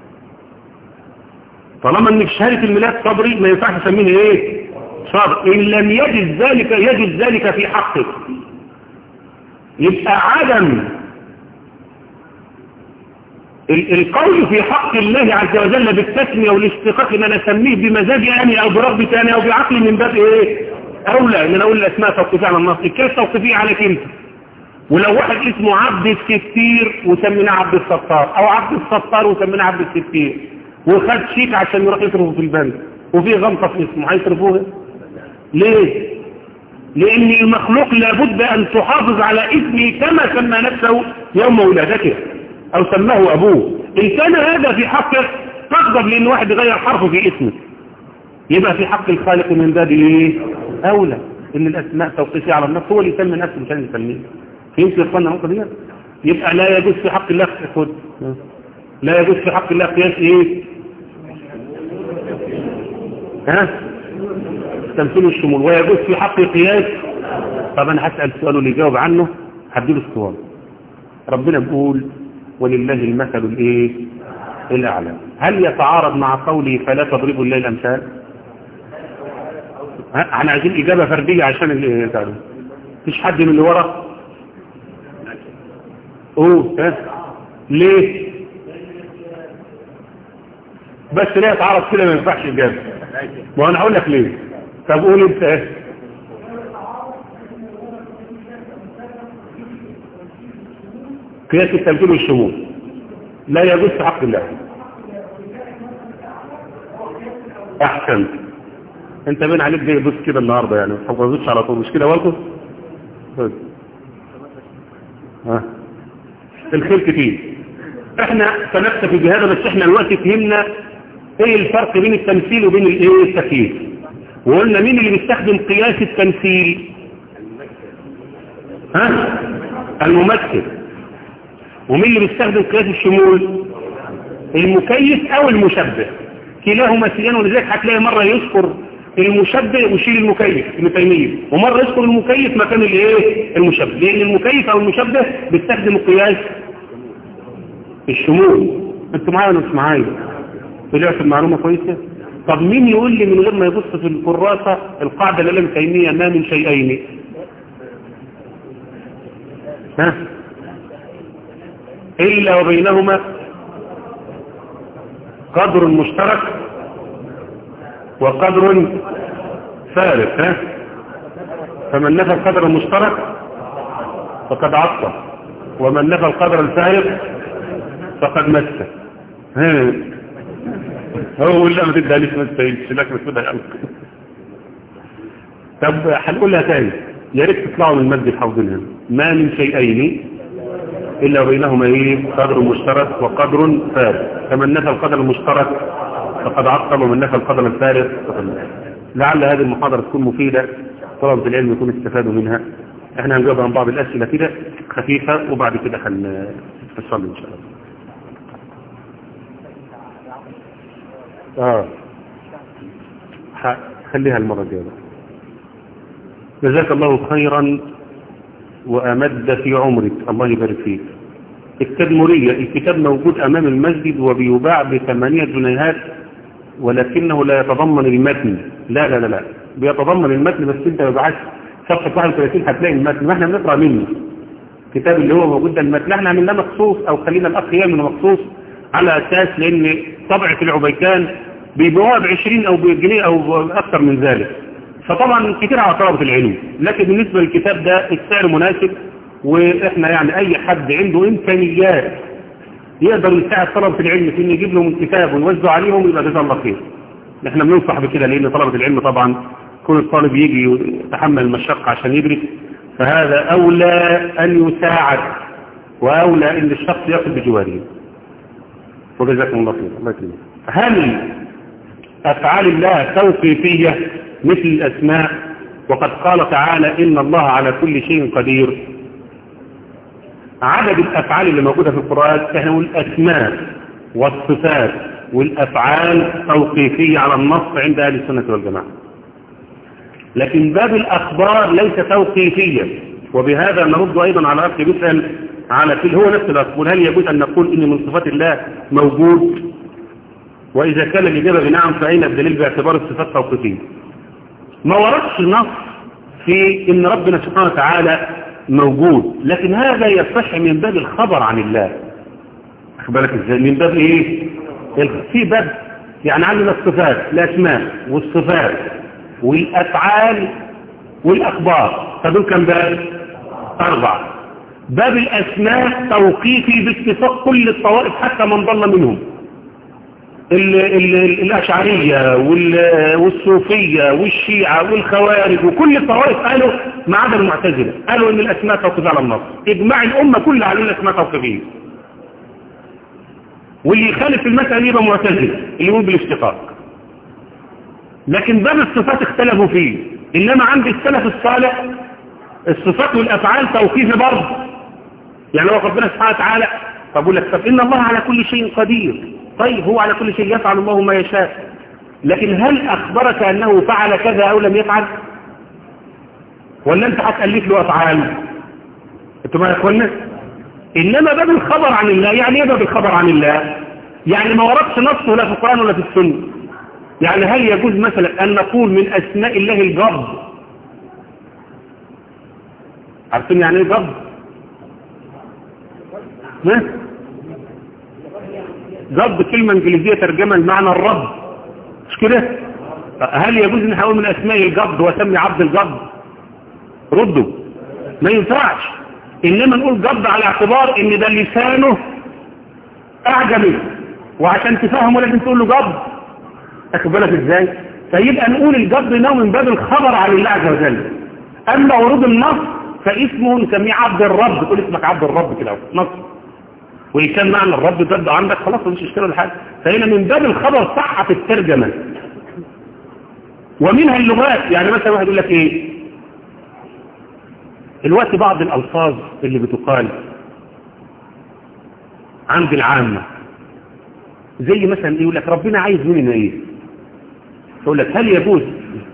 طالما ان في شهاده الميلاد صبري ما ينفعش اسميه ايه صابر ان لم يجد ذلك يجد ذلك في حقك يبقى عدم ال- القول في حق الله عز وجل بالتسمية والاشتقاق ان انا اسميه بمزاجي انا او برغبتي انا او بعقلي من باب ايه اولى ان انا اقول الاسماء توقيفية على النص الكيف توقيفية عليك انت ولو واحد اسمه عبد الستير وسميناه عبد الستار او عبد الستار وسميناه عبد الستير وخد شيك عشان يروح يصرفه في البنك وفي غلطة في اسمه هيصرفوها ليه لان المخلوق لابد ان تحافظ على اسمه كما سمى نفسه يوم ولادته او سماه ابوه ان كان هذا في حقه تغضب لان واحد يغير حرفه في اسمه يبقى في حق الخالق من باب ايه اولى ان الاسماء توقيفيه على النفس هو اللي يسمي نفسه مش اللي يسميه فهمت يا اخوانا النقطه دي يبقى لا يجوز في حق الله خد لا يجوز في حق الله قياس ايه ها تمثيل الشمول ويجوز في حق قياس طب انا هسأل سؤال اللي يجاوب عنه هديله السؤال ربنا بيقول ولله المثل الايه الاعلى هل يتعارض مع قوله فلا تضربوا الله الامثال ها، احنا عايزين اجابه فرديه عشان اللي تعرف مفيش حد من اللي ورا اوه ها ليه بس ليه يتعارض كده ما ينفعش اجابه ما انا هقول لك ليه طب قول انت ايه قياس التمثيل والشمول لا يجوز في حق الله احسن انت بين عليك زي بص كده النهارده يعني ما تحفظوش على طول مش كده برضه طيب. ها الخير كتير احنا سنكتفي بهذا بس احنا الوقت فهمنا ايه الفرق بين التمثيل وبين الايه التكييف وقلنا مين اللي بيستخدم قياس التمثيل ها الممثل ومين اللي بيستخدم قياس الشمول المكيف او المشبه كلاهما سيان ولذلك هتلاقي مرة يذكر المشبه ويشيل المكيف ابن تيميه ومرة يذكر المكيف مكان الايه المشبه لان المكيف او المشبه بيستخدم قياس الشمول انتوا معايا ولا مش معايا طلعت المعلومة كويسة طب مين يقول لي من غير ما يبص في الكراسة القاعدة اللي لم تيمية ما من شيئين ها إلا وبينهما قدر مشترك وقدر فارق ها فمن نفى القدر المشترك فقد عطى ومن نفى القدر الفارق فقد مسه ها هو لا ما تدهاليش ما تستاهلش لك مش بدها طب هنقولها تاني يا ريت تطلعوا من المسجد حافظينها ما من شيئين إلا بينهما ايه قدر مشترك وقدر فارق فمن نفى القدر المشترك فقد عطل ومن نفى القدر الفارق فقد مسه لعل هذه المحاضرة تكون مفيدة طلبة العلم يكون استفادوا منها احنا هنجاوب عن بعض الأسئلة كده خفيفة وبعد كده هنصلي إن شاء الله اه ح- خليها المرة الجاية بقى. جزاك الله خيرا وأمد في عمرك الله يبارك فيك التدمرية الكتاب موجود أمام المسجد وبيباع بثمانية جنيهات ولكنه لا يتضمن المتن لا لا لا لا بيتضمن المتن بس انت ببعث صفحة 31 هتلاقي المتن ما احنا بنقرأ منه الكتاب اللي هو موجود ده المتن احنا عملناه مخصوص او خلينا الاخ يعمل مخصوص على اساس لان طبعة العبيكان بيبيعوها ب 20 او بجنيه او اكثر من ذلك فطبعا كتير على طلبة العلم لكن بالنسبة للكتاب ده السعر مناسب واحنا يعني اي حد عنده امكانيات يقدر يساعد طلبة العلم في انه يجيب لهم الكتاب ويوزع عليهم يبقى جزاه الله خير احنا بننصح بكده لان طلبة العلم طبعا كل الطالب يجي يتحمل المشقة عشان يدرس فهذا اولى ان يساعد واولى ان الشخص ياخذ بجواره وجزاكم الله خير الله يكرمك هل افعال الله توقيفيه مثل الاسماء وقد قال تعالى ان الله على كل شيء قدير عدد الافعال اللي موجوده في القران احنا نقول الاسماء والصفات والافعال توقيفيه على النص عند اهل السنه والجماعه لكن باب الاخبار ليس توقيفيا وبهذا نرد ايضا على اخي بيسال على كل هو نفس الاصل هل يجوز ان نقول ان من صفات الله موجود واذا كان الاجابه بنعم فاين الدليل باعتبار الصفات توقيفيه ما وردش نص في ان ربنا سبحانه وتعالى موجود لكن هذا يصح من باب الخبر عن الله بالك ازاي من باب ايه في باب يعني عندنا الصفات الاسماء والصفات والافعال والاخبار فدول كم باب اربعه باب الاسماء توقيفي باتفاق كل الطوائف حتى من ضل منهم ال ال الاشعريه والصوفيه والشيعه والخوارج وكل الطوائف قالوا ما عدا المعتزله قالوا ان الاسماء توقيفيه على النص اجماع الامه كلها على الاسماء توقيفيه واللي يخالف في المسألة يبقى معتزلة اللي يقول بالاشتقاق لكن باب الصفات اختلفوا فيه إنما عند السلف الصالح الصفات والأفعال توقيف برضه يعني هو ربنا سبحانه وتعالى فبقول لك طب إن الله على كل شيء قدير طيب هو على كل شيء يفعل الله ما يشاء لكن هل أخبرك أنه فعل كذا أو لم يفعل ولا أنت هتألف له أفعال أنتم ما يا أخوانا إنما باب الخبر عن الله يعني ايه باب الخبر عن الله يعني ما وردش نصه لا في القرآن ولا في السنة يعني هل يجوز مثلا أن نقول من أسماء الله الجب عارفين يعني ايه جب ها جب كلمة انجليزية ترجمة لمعنى الرب مش كده هل يجوز ان هقول من اسماء الجب واسمي عبد الجب ردوا ما ينفعش انما نقول جب على اعتبار ان ده لسانه اعجمي وعشان تفهمه لازم تقول له جب اخد بالك ازاي فيبقى نقول الجب نوع من باب الخبر عن الله عز وجل اما ورود النص فاسمه نسميه عبد الرب تقول اسمك عبد الرب كده نص وإن كان معنى الرب جد عندك خلاص مش اشتري ولا حاجه فهنا من باب الخبر صحة الترجمة ومنها اللغات يعني مثلا واحد يقول لك ايه الوقت بعض الألفاظ اللي بتقال عند العامة زي مثلا يقول لك ربنا عايز مننا ايه يقول لك هل يجوز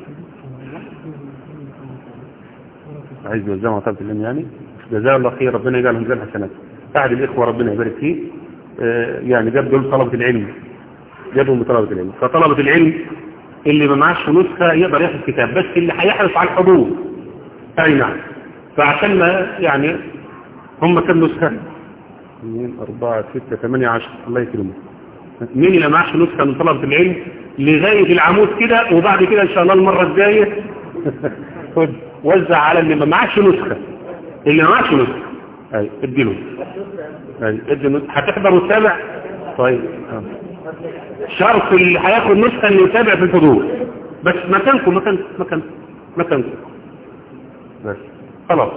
عايز يوزعوا عطابة العلم يعني جزاه الله خير ربنا يجعل ميزان حسنات أحد الإخوة ربنا يبارك فيه آه يعني جاب دول طلبة العلم جابهم بطلبة العلم فطلبة العلم اللي ما معاش نسخة يقدر ياخد كتاب بس اللي هيحرص على الحضور أي نعم فعشان ما يعني هم كم نسخة 2 4 6 8 10 الله يكرمه مين اللي معاش نسخة من طلبة العلم لغاية العمود كده وبعد كده إن شاء الله المرة الجاية خد وزع على اللي ما معاش نسخة اللي ما معاش نسخة اي اديله اي ادي نسخة هتحضر وتتابع طيب آه. شرط اللي هياخد نسخة اللي يتابع في الحضور بس مكانكم مكانكم مكانكم مكانكم بس خلاص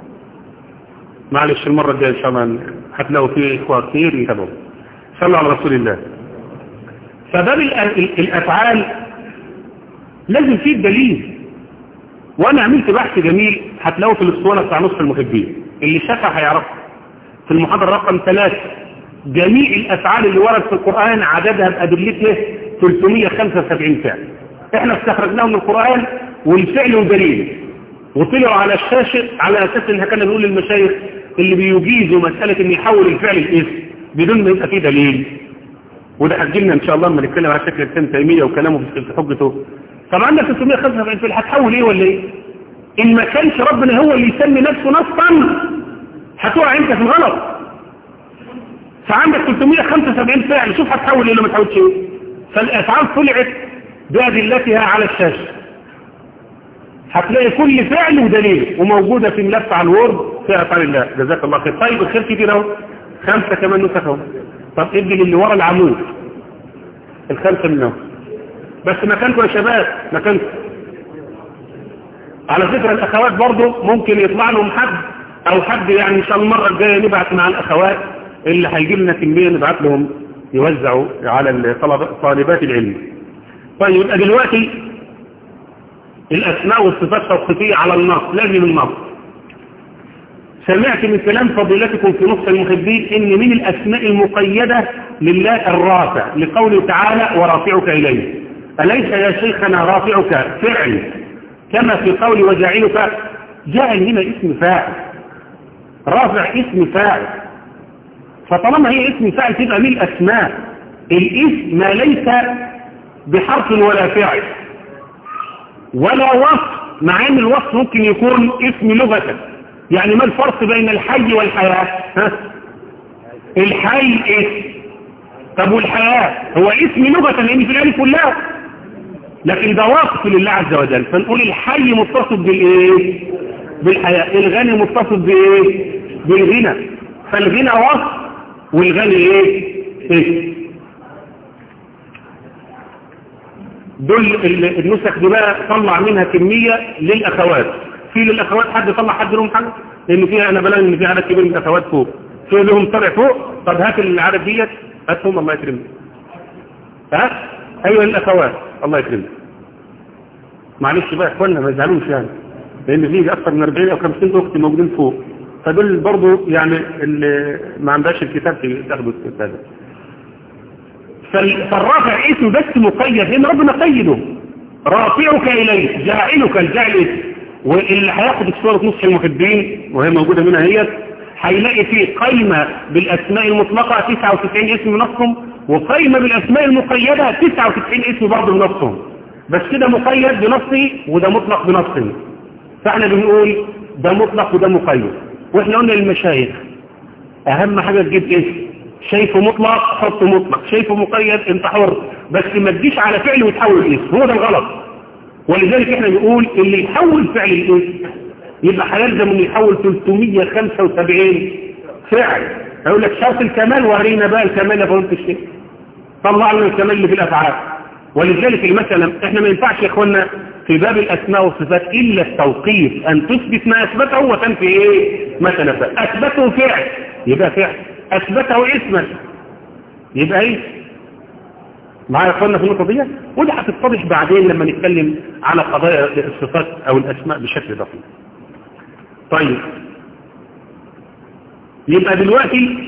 معلش المرة الجاية ان شاء الله هتلاقوا فيه اخوة كتير يتابعوا صلوا على رسول الله فباب الافعال لازم فيه دليل وانا عملت بحث جميل هتلاقوه في الاسطوانة بتاع نصف المحبين اللي شافها هيعرفها في المحاضرة رقم ثلاثة جميع الافعال اللي ورد في القرآن عددها بأدلته 375 فعل احنا استخرجناه من القرآن والفعل ودليل وطلعوا على الشاشة على اساس انها كان بنقول للمشايخ اللي بيجيزوا مسألة ان يحول الفعل الاسم بدون ما يبقى فيه دليل وده هتجيلنا ان شاء الله لما نتكلم على شكل ابن تيمية وكلامه في حجته طب عندك 375 فعل هتحول ايه ولا ايه ان ما كانش ربنا هو اللي يسمي نفسه نصا هتقع انت في الغلط فعندك 375 فعل شوف هتحول ايه ولا ما تحولش ايه فالافعال طلعت بادلتها على الشاشه هتلاقي كل فعل ودليل وموجوده في ملف على الوورد في افعال الله جزاك الله خير طيب الخير كتير اهو خمسه كمان نسخ اهو طب ادي للي ورا العمود الخمسه منهم بس مكانكم يا شباب مكانكم على فكرة الأخوات برضو ممكن يطلع لهم حد أو حد يعني إن شاء الله المرة الجاية نبعت مع الأخوات اللي هيجي لنا كمية نبعت لهم يوزعوا على طالبات العلم طيب يبقى دلوقتي الأسماء والصفات توقيفية على النص لازم النص سمعت من كلام فضيلتكم في نص المحبين إن من الأسماء المقيدة لله الرافع لقوله تعالى ورافعك إليه أليس يا شيخنا رافعك فعل كما في قول وجعلك جعل هنا اسم فاعل رافع اسم فاعل فطالما هي اسم فاعل تبقى من الأسماء الاسم ما ليس بحرف ولا فعل ولا وصف مع ان الوصف ممكن يكون اسم لغة يعني ما الفرق بين الحي والحياة ها؟ الحي اسم طب والحياة هو اسم لغة لان في الالف واللام لكن ده وصف لله عز وجل فنقول الحي متصف بالايه بالحياة الغني متصف بايه بالغنى فالغنى وصف والغني ايه اسم دول ال- النسخ دي بقى طلع منها كمية للأخوات في للأخوات حد طلع حد لهم حاجة لأن فيها أنا بلاقي إن في عدد كبير من الأخوات فوق في لهم طلع فوق طب هات العدد ديت هاتهم الله يكرمك هات أيوة الأخوات الله يكرمك معلش بقى إخواننا ما يزعلوش يعني لأن في أكثر من 40 أو 50 أخت موجودين فوق فدول برضو يعني اللي ما عندهاش الكتاب تاخدوا الكتاب ده فال- فالرافع اسم بس مقيد لان ربنا قيده رافعك اليه جاعلك الجعل اسم واللي هياخد سوره نصح المحبين وهي موجوده منها هي هيلاقي فيه قايمه بالاسماء المطلقه 99 اسم منصهم وقايمه بالاسماء المقيده 99 اسم برضه منصهم بس كده مقيد بنصه وده مطلق بنصه فاحنا بنقول ده مطلق وده مقيد واحنا قلنا للمشايخ اهم حاجة تجيب اسم شايفه مطلق حط مطلق شايفه مقيد انت حر بس ما تجيش على فعل وتحول الاسم هو ده الغلط ولذلك احنا بنقول اللي يحول فعل الاسم يبقى هيلزم انه يحول 375 فعل هيقول لك شرط الكمال ورينا بقى الكمال يا فضيله الشيخ طلع لنا الكمال اللي في الافعال ولذلك المثل احنا ما ينفعش يا اخوانا في باب الاسماء والصفات الا التوقيف ان تثبت ما اثبته وتنفي ايه ما تنفى اثبته فعل يبقى فعل اثبته اسما يبقى ايه معايا يا اخوانا في النقطه دي ودي هتتضح بعدين لما نتكلم على قضايا الصفات او الاسماء بشكل دقيق طيب يبقى دلوقتي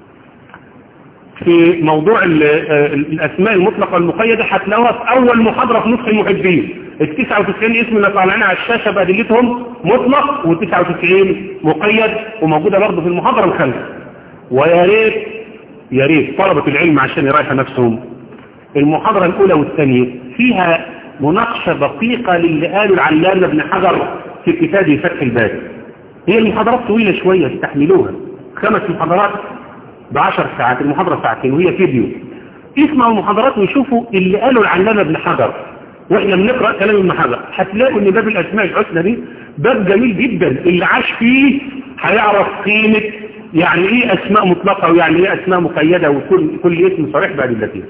في موضوع ال- آه الأسماء المطلقة المقيدة هتلاقوها في أول محاضرة في نصف المحبين ال 99 اسم اللي طالعين على الشاشة بأدلتهم مطلق و 99 مقيد وموجودة برضه في المحاضرة الخامسة ويا ريت يا ريت طلبة العلم عشان يرايحوا نفسهم المحاضرة الأولى والثانية فيها مناقشة دقيقة للي قاله العلامة ابن حجر في كتابه فتح الباري هي المحاضرات طويلة شوية استحملوها خمس محاضرات بعشر ساعات المحاضرة ساعتين وهي فيديو اسمعوا المحاضرات وشوفوا اللي قاله العلامة ابن حجر واحنا بنقرأ كلام ابن حجر هتلاقوا ان باب الاسماء الحسنى دي باب جميل جدا اللي عاش فيه هيعرف قيمة يعني ايه اسماء مطلقة ويعني ايه اسماء مقيدة وكل كل اسم صريح بأدلته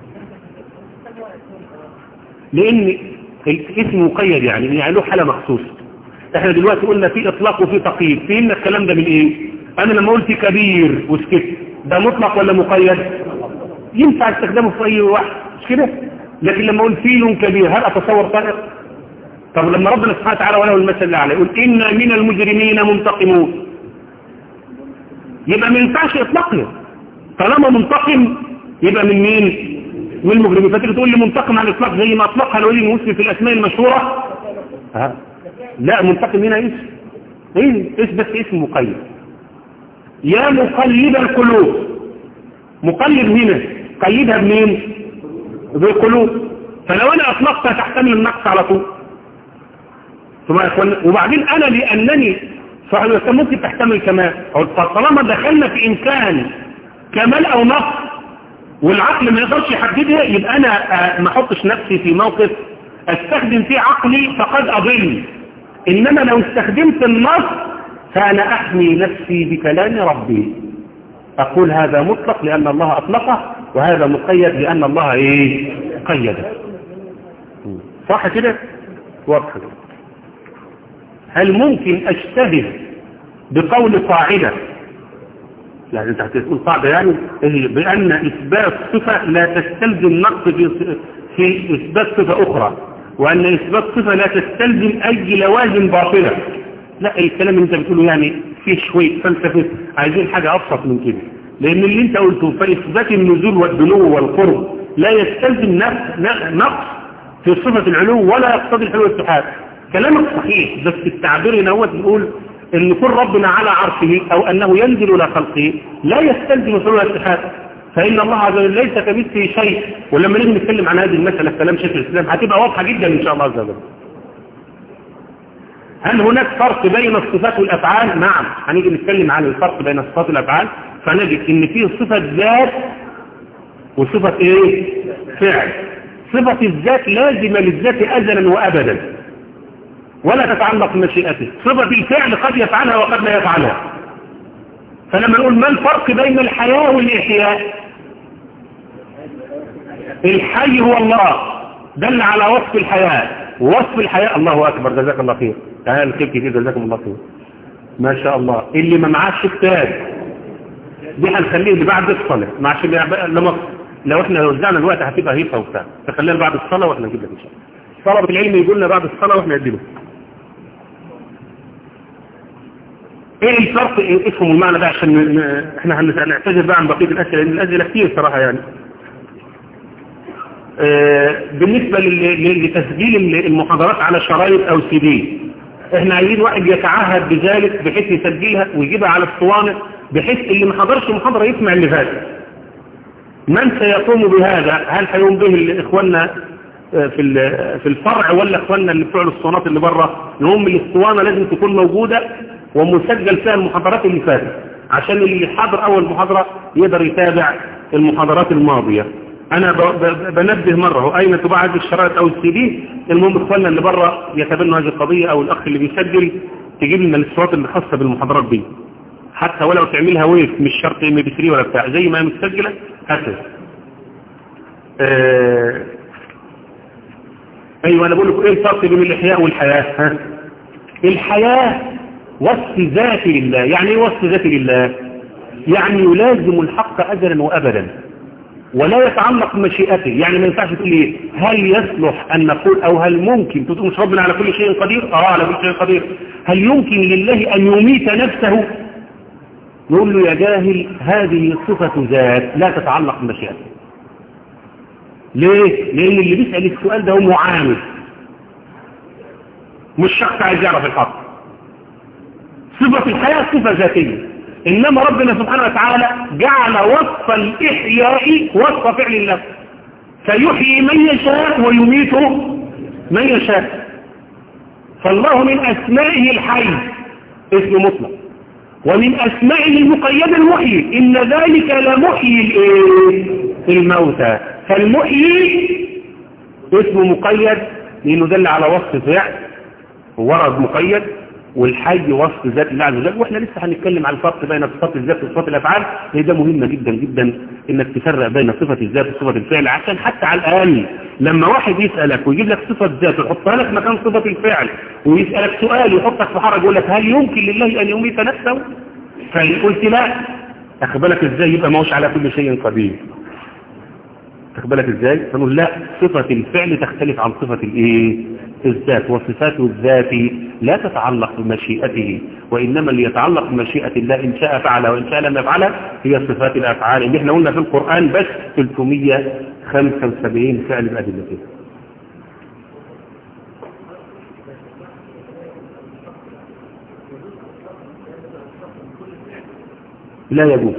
لان الاسم مقيد يعني يعني له حالة مخصوصة احنا دلوقتي قلنا في اطلاق وفي تقييد فهمنا الكلام ده من ايه انا لما قلت كبير وسكت ده مطلق ولا مقيد ينفع استخدامه في اي واحد مش كده لكن لما اقول فيل كبير هل اتصور فرق طب لما ربنا سبحانه وتعالى وله المثل الاعلى يقول ان من المجرمين منتقمون يبقى ما ينفعش اطلاقنا طالما منتقم يبقى من مين من المجرمين فتيجي تقول لي منتقم على الاطلاق زي ما اطلقها الولي المسلم في الاسماء المشهوره ها لا منتقم هنا اسم ايه اسم بس اسم مقيد يا مقلب القلوب مقلب هنا قيدها بمين بالقلوب فلو انا اطلقتها تحتمل النقص على طول ثم يا إخوان وبعدين انا لانني صحيح ممكن تحتمل كمال فطالما دخلنا في انسان كمال او نقص والعقل ما يقدرش يحددها يبقى انا آه، ما احطش نفسي في موقف استخدم فيه عقلي فقد اضل انما لو استخدمت النص فانا احمي نفسي بكلام ربي اقول هذا مطلق لان الله اطلقه وهذا مقيد لان الله ايه قيده صح كده واضح كده. هل ممكن اجتهد بقول قاعده يعني انت هتقول قاعده يعني إيه؟ بان اثبات صفه لا تستلزم نقص في في اثبات صفه اخرى وان اثبات صفه لا تستلزم اي لوازم باطله لا الكلام اللي انت بتقوله يعني فيه شويه فلسفه عايزين حاجه ابسط من كده لان اللي انت قلته فاثبات النزول والدنو والقرب لا يستلزم نقص نقص في صفه العلو ولا يقتضي الحلو والاتحاد كلامك صحيح بس التعبير هنا هو بيقول ان يكون ربنا على عرشه او انه ينزل الى خلقه لا يستلزم الحلول والاتحاد فان الله عز وجل ليس كمثله شيء ولما نيجي نتكلم عن هذه المساله في كلام شيخ الاسلام هتبقى واضحه جدا ان شاء الله عز وجل هل هناك فرق بين الصفات والافعال نعم هنيجي نتكلم عن الفرق بين الصفات والافعال فنجد ان فيه صفة ذات وصفة ايه فعل صفة الذات لازمة للذات ازلا وابدا ولا تتعلق بمشيئته صفة الفعل قد يفعلها وقد لا يفعلها فلما نقول ما الفرق بين الحياة والإحياء الحي هو الله دل على وصف الحياة ووصف الحياة الله أكبر جزاك الله خير تعال خير كتير جزاكم الله خير ما شاء الله اللي ما معاش كتاب دي هنخليه اللي بعد الصلاة مع عشان لما لو احنا وزعنا الوقت هتبقى هيصة وبتاع فخلينا بعد الصلاة واحنا نجيب لك ان شاء الله طلبة العلم يقول لنا بعد الصلاة واحنا نديله ايه الفرق ايه اسمه المعنى ده عشان ن- ن- احنا هنعتذر بقى عن بقية الاسئلة لان الاسئلة كتير صراحة يعني آه، بالنسبة لل- لل- لتسجيل ال- المحاضرات على شرايط او سي دي احنا عايزين واحد يتعهد بذلك بحيث يسجلها ويجيبها على الاسطوانة بحيث اللي ما حضرش محاضرة يسمع اللي فات من سيقوم بهذا هل هيقوم به ال- اخواننا آه، في ال- في الفرع ولا اخواننا اللي بتوع الاسطوانات اللي بره المهم الاسطوانة لازم تكون موجودة ومسجل فيها المحاضرات اللي فاتت عشان اللي حاضر اول محاضرة يقدر يتابع المحاضرات الماضية انا ب- ب- بنبه مرة هو اين تباع هذه الشرائط او السي دي المهم اخواننا اللي بره يتبنوا هذه القضية او الاخ اللي بيسجل تجيب لنا الاصوات اللي خاصة بالمحاضرات دي حتى ولو تعملها ويف مش شرط ام بي 3 ولا بتاع زي ما هي متسجلة هاتها آه ايوه انا بقول لكم ايه الفرق بين الاحياء والحياة ها الحياة وصف ذاتي لله يعني ايه وصف ذاتي لله يعني يلازم الحق ازلا وابدا ولا يتعلق بمشيئته يعني ما ينفعش تقول لي هل يصلح ان نقول او هل ممكن تقول مش ربنا على كل شيء قدير اه على كل شيء قدير هل يمكن لله ان يميت نفسه نقول له يا جاهل هذه صفة ذات لا تتعلق بمشيئته ليه لان اللي بيسأل السؤال ده هو معاند مش شخص عايز يعرف الحق صفة الحياة صفة ذاتية إنما ربنا سبحانه وتعالى جعل وصف الإحياء وصف فعل الله فيحيي من يشاء ويميت من يشاء فالله من أسمائه الحي اسم مطلق ومن أسمائه المقيد المحيي إن ذلك لمحيي الإيه؟ الموتى فالمحيي اسم مقيد لأنه دل على وصف فعل وورد مقيد والحي وصف ذات الله عز وجل واحنا لسه هنتكلم عن الفرق بين صفات الذات وصفات الافعال هي ده مهمه جدا جدا انك تفرق بين صفه الذات وصفه الفعل عشان حتى على الاقل لما واحد يسالك ويجيب لك صفه ذات ويحطها لك مكان صفه الفعل ويسالك سؤال ويحطك في حرج يقول لك هل يمكن لله ان يميت نفسه فان قلت لا اخد بالك ازاي يبقى ما هوش على كل شيء قدير تاخد بالك ازاي فنقول لا صفة الفعل تختلف عن صفة الايه الذات وصفات الذات لا تتعلق بمشيئته وانما اللي يتعلق بمشيئة الله ان شاء فعل وان شاء لم يفعل هي صفات الافعال اللي احنا قلنا في القرآن بس 375 فعل بأدلته لا يجوز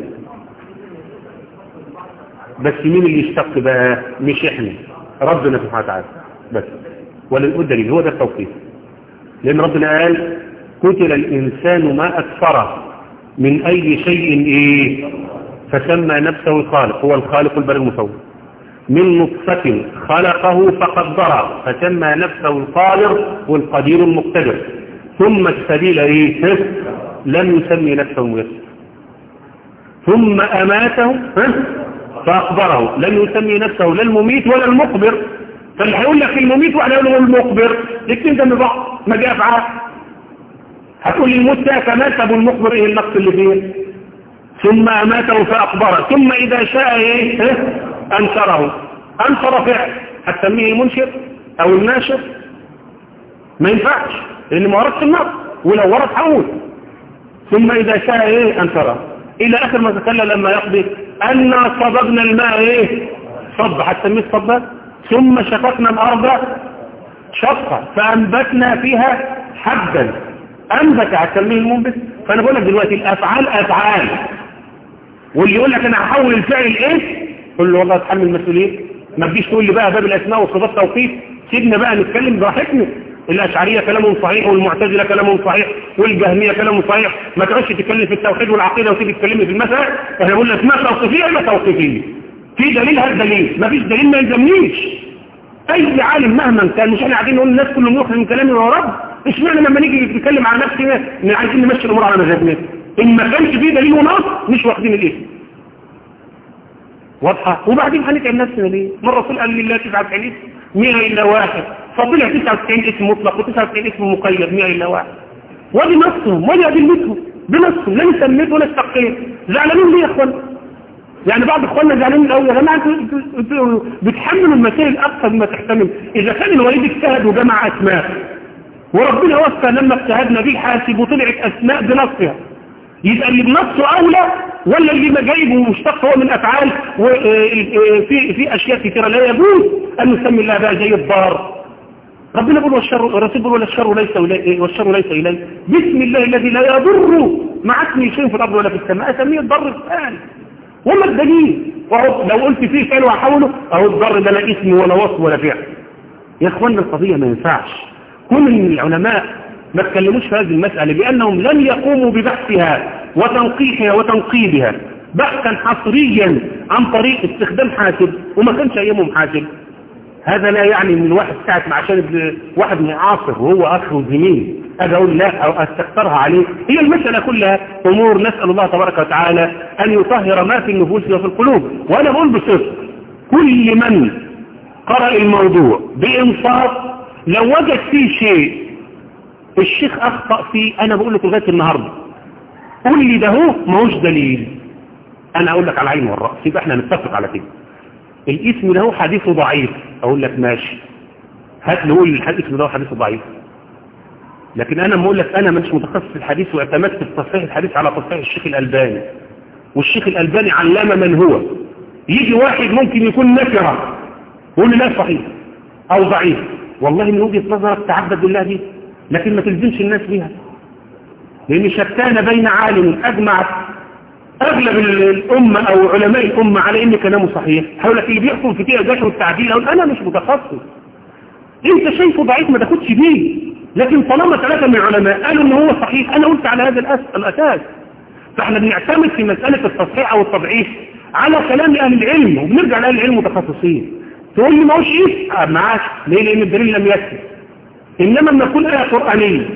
بس مين اللي يشتق بقى مش احنا ربنا سبحانه وتعالى بس وللدليل هو ده التوقيت لان ربنا قال قتل الانسان ما اكثره من اي شيء ايه فسمى نفسه الخالق هو الخالق البر المصور من نطفة خلقه فقدره فسمى نفسه القادر والقدير المقتدر ثم السبيل ايه لم يسمي نفسه الميسر ثم اماته ها فأخبره لن يسمي نفسه لا المميت ولا المقبر فاللي هيقول لك المميت واحد يقول له المقبر الاثنين جنب بعض ما جاء افعال هتقول لي الموت ده كمات المقبر ايه النقص اللي فيه ثم اماته فاخبره ثم اذا شاء ايه اه؟ انشره انشر فعل هتسميه المنشر او الناشر ما ينفعش لان ما وردش النص ولو ورد حول ثم اذا شاء ايه انشره الى اخر ما تكلم لما يقضي أنا صببنا الماء ايه صب هتسميه الصبات ثم شققنا الأرض شقة فأنبتنا فيها حبا أنبت هتسميه المنبت فأنا بقول لك دلوقتي الأفعال أفعال واللي يقول لك أنا هحول الفعل إيه قل له والله اتحمل المسؤولية ما تجيش تقول لي بقى باب الأسماء والصفات توقيت سيبنا بقى نتكلم براحتنا الأشعرية كلامهم صحيح والمعتزلة كلامهم صحيح والجهمية كلامهم صحيح ما تقعدش تتكلم في التوحيد والعقيدة وتيجي تتكلمي في المسألة احنا بنقول لك ما توقيفية ولا توقيفية في دليل هذا دليل ما فيش دليل ما يلزمنيش اي عالم مهما كان مش احنا قاعدين نقول الناس كلهم يخرج من كلامي يا رب اشمعنى لما نيجي نتكلم على نفسنا ان عايزين نمشي الامور على مزاجنا ان ما كانش فيه دليل ونص مش واخدين الاسم واضحه وبعدين هنتعب نفسنا ليه ما الرسول قال لله 99 اسم 100 الا واحد فضلها 99 اسم مطلق و99 اسم مقيد 100 الا واحد ودي نصهم ودي ادلتهم بنصهم لا نسميت ولا استقيت زعلانين ليه يا اخوان يعني بعض اخواننا زعلانين قوي يا جماعه انتوا انتوا بتحملوا المسائل اكثر مما تحتمل اذا كان الوليد اجتهد وجمع اسماء وربنا وفى لما اجتهدنا به حاسب وطلعت اسماء بنصها يبقى اللي بنصه اولى ولا اللي ما جايبه مشتق هو من افعال وفي في اشياء كثيره لا يجوز ان نسمي الله بقى زي الضار ربنا يقول والشر الرسول يقول والشر ليس اليه والشر ليس اليه بسم الله الذي لا يضر مع اسمه شيء في الارض ولا في السماء اسميه الضر الثاني وما الدليل لو قلت فيه فعل وحوله اهو الضر ده لا اسم ولا وصف ولا فعل يا اخوانا القضيه ما ينفعش كل من العلماء ما تكلموش في هذه المسألة لأنهم لم يقوموا ببحثها وتنقيحها وتنقيبها بحثا حصريا عن طريق استخدام حاسب وما كانش أيامهم حاسب هذا لا يعني ان واحد ساعة مع عشان واحد معاصر وهو أخ وزميل أجي أقول لا أو أستكثرها عليه هي المسألة كلها أمور نسأل الله تبارك وتعالى أن يطهر ما في النفوس وفي القلوب وأنا بقول بصدق كل من قرأ الموضوع بإنصاف لو وجد فيه شيء الشيخ أخطأ فيه أنا بقول لك لغاية النهاردة قول لي ده هو ماهوش دليل أنا أقول لك على عين والرأس يبقى احنا نتفق على كده الاسم ده هو حديثه ضعيف أقول لك ماشي هات نقول الاسم ده هو حديثه ضعيف لكن أنا بقول لك أنا مش متخصص في الحديث واعتمدت في تصحيح الحديث على تصحيح الشيخ الألباني والشيخ الألباني علم من هو يجي واحد ممكن يكون نكرة يقول لي لا صحيح أو ضعيف والله من وجهة نظرك تعبد بالله دي لكن ما تلزمش الناس بيها لأن شتان بين عالم أجمع أغلب الأمة أو علماء الأمة على إن كلامه صحيح حول اللي بيحكم في تيه الجشر والتعديل أقول أنا مش متخصص أنت شايفه ضعيف ما تاخدش بيه لكن طالما ثلاثة من العلماء قالوا إن هو صحيح أنا قلت على هذا الأساس فإحنا بنعتمد في مسألة التصحيح أو التضعيف على كلام أهل العلم وبنرجع لأهل العلم متخصصين تقول لي ما هوش إيه؟ آه معاك ليه لأن الدليل لم يكفي إنما لما تكون آية قرآنية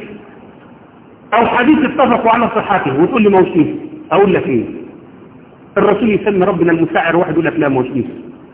أو حديث اتفقوا على صحته وتقول لي ما هوش إيه أقول لك إيه الرسول يسمي ربنا المساعر واحد يقول لك لا ما هوش إيه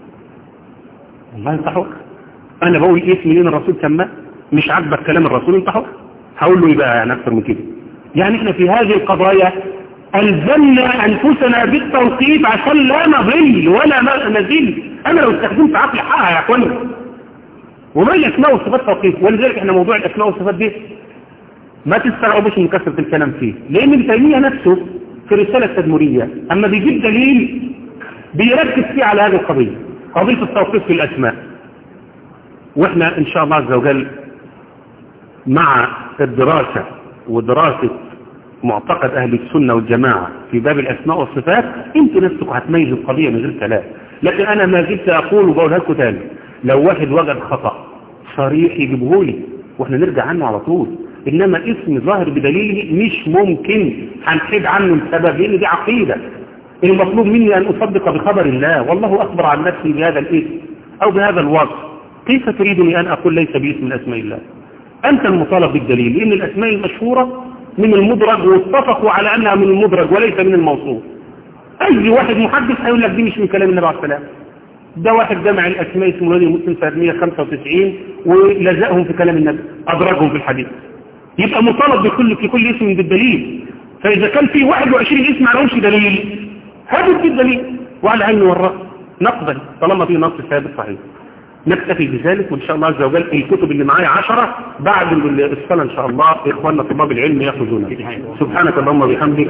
والله أنت حر أنا بقول اسم لين الرسول سماه مش عاجبك كلام الرسول أنت حر هقول له يبقى يعني أكثر من كده يعني إحنا في هذه القضايا ألزمنا أنفسنا بالتوقيت عشان لا نضل ولا نزل أنا لو استخدمت عقل حقها يا أخواني وما الأسماء والصفات توقيت ولذلك احنا موضوع الأسماء والصفات دي ما تستغربوش من كثرة الكلام فيه لأن ابن تيمية نفسه في الرسالة التدمرية أما بيجيب دليل بيركز فيه على هذه القضية قضية التوقيت في الأسماء وإحنا إن شاء الله عز وجل مع الدراسة ودراسة معتقد أهل السنة والجماعة في باب الأسماء والصفات انتوا نفسكم هتميزوا القضية من غير كلام لكن أنا ما زلت أقول وبقولها لكم تاني لو واحد وجد خطأ صريح يجيبه لي واحنا نرجع عنه على طول إنما اسم ظاهر بدليله مش ممكن هنحيد عنه السبب لأن دي عقيدة المطلوب مني أن أصدق بخبر الله والله أخبر عن نفسي بهذا الاسم أو بهذا الوصف كيف تريدني أن أقول ليس باسم الأسماء الله أنت المطالب بالدليل لأن الأسماء المشهورة من المدرج واتفقوا على أنها من المدرج وليس من الموصوف أي واحد محدث هيقول لك دي مش من كلام النبي عليه السلام ده واحد جمع الأسماء اسمه الذي مسلم سنة 195 ولزقهم في كلام النبي أدرجهم في الحديث يبقى مطالب بكل في كل اسم بالدليل فإذا كان في 21 اسم ما لهمش دليل هذا الدليل وعلى عين والرأس نقبل طالما في نص ثابت صحيح نكتفي بذلك وإن شاء الله عز وجل الكتب اللي معايا عشرة بعد الصلاة إن شاء الله إخواننا طلاب العلم يأخذونها سبحانك اللهم وبحمدك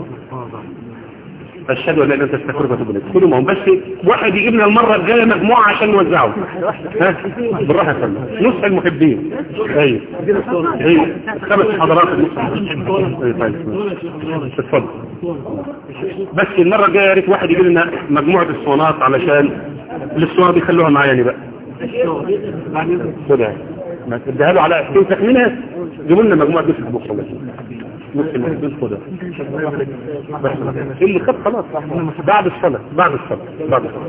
أشهد أن لا إله إلا أنت أستغفرك وأتوب إليك خدوا معهم بس واحد يجيب لنا المرة الجاية مجموعة عشان نوزعه ها بالراحة يا فندم نصح المحبين أيوه أيوه خمس حضرات أيوه طيب اتفضل بس المرة الجاية يا ريت واحد يجيب لنا مجموعة الصونات علشان الاسطوانة دي خلوها معايا بقى خدها ما تديها له على تمسك منها جيبوا لنا مجموعه بس بكره بس نص البيت خدها بس اللي خد خلاص بعد الصلاه بعد الصلاه بعد الصلاه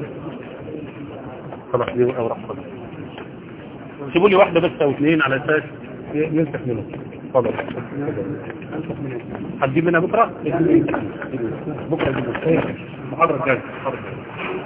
خلاص دي اوراق خلاص سيبوا لي واحده بس او اثنين على اساس يمسك منهم اتفضل هتجيب منها بكره بكره المحاضره الجايه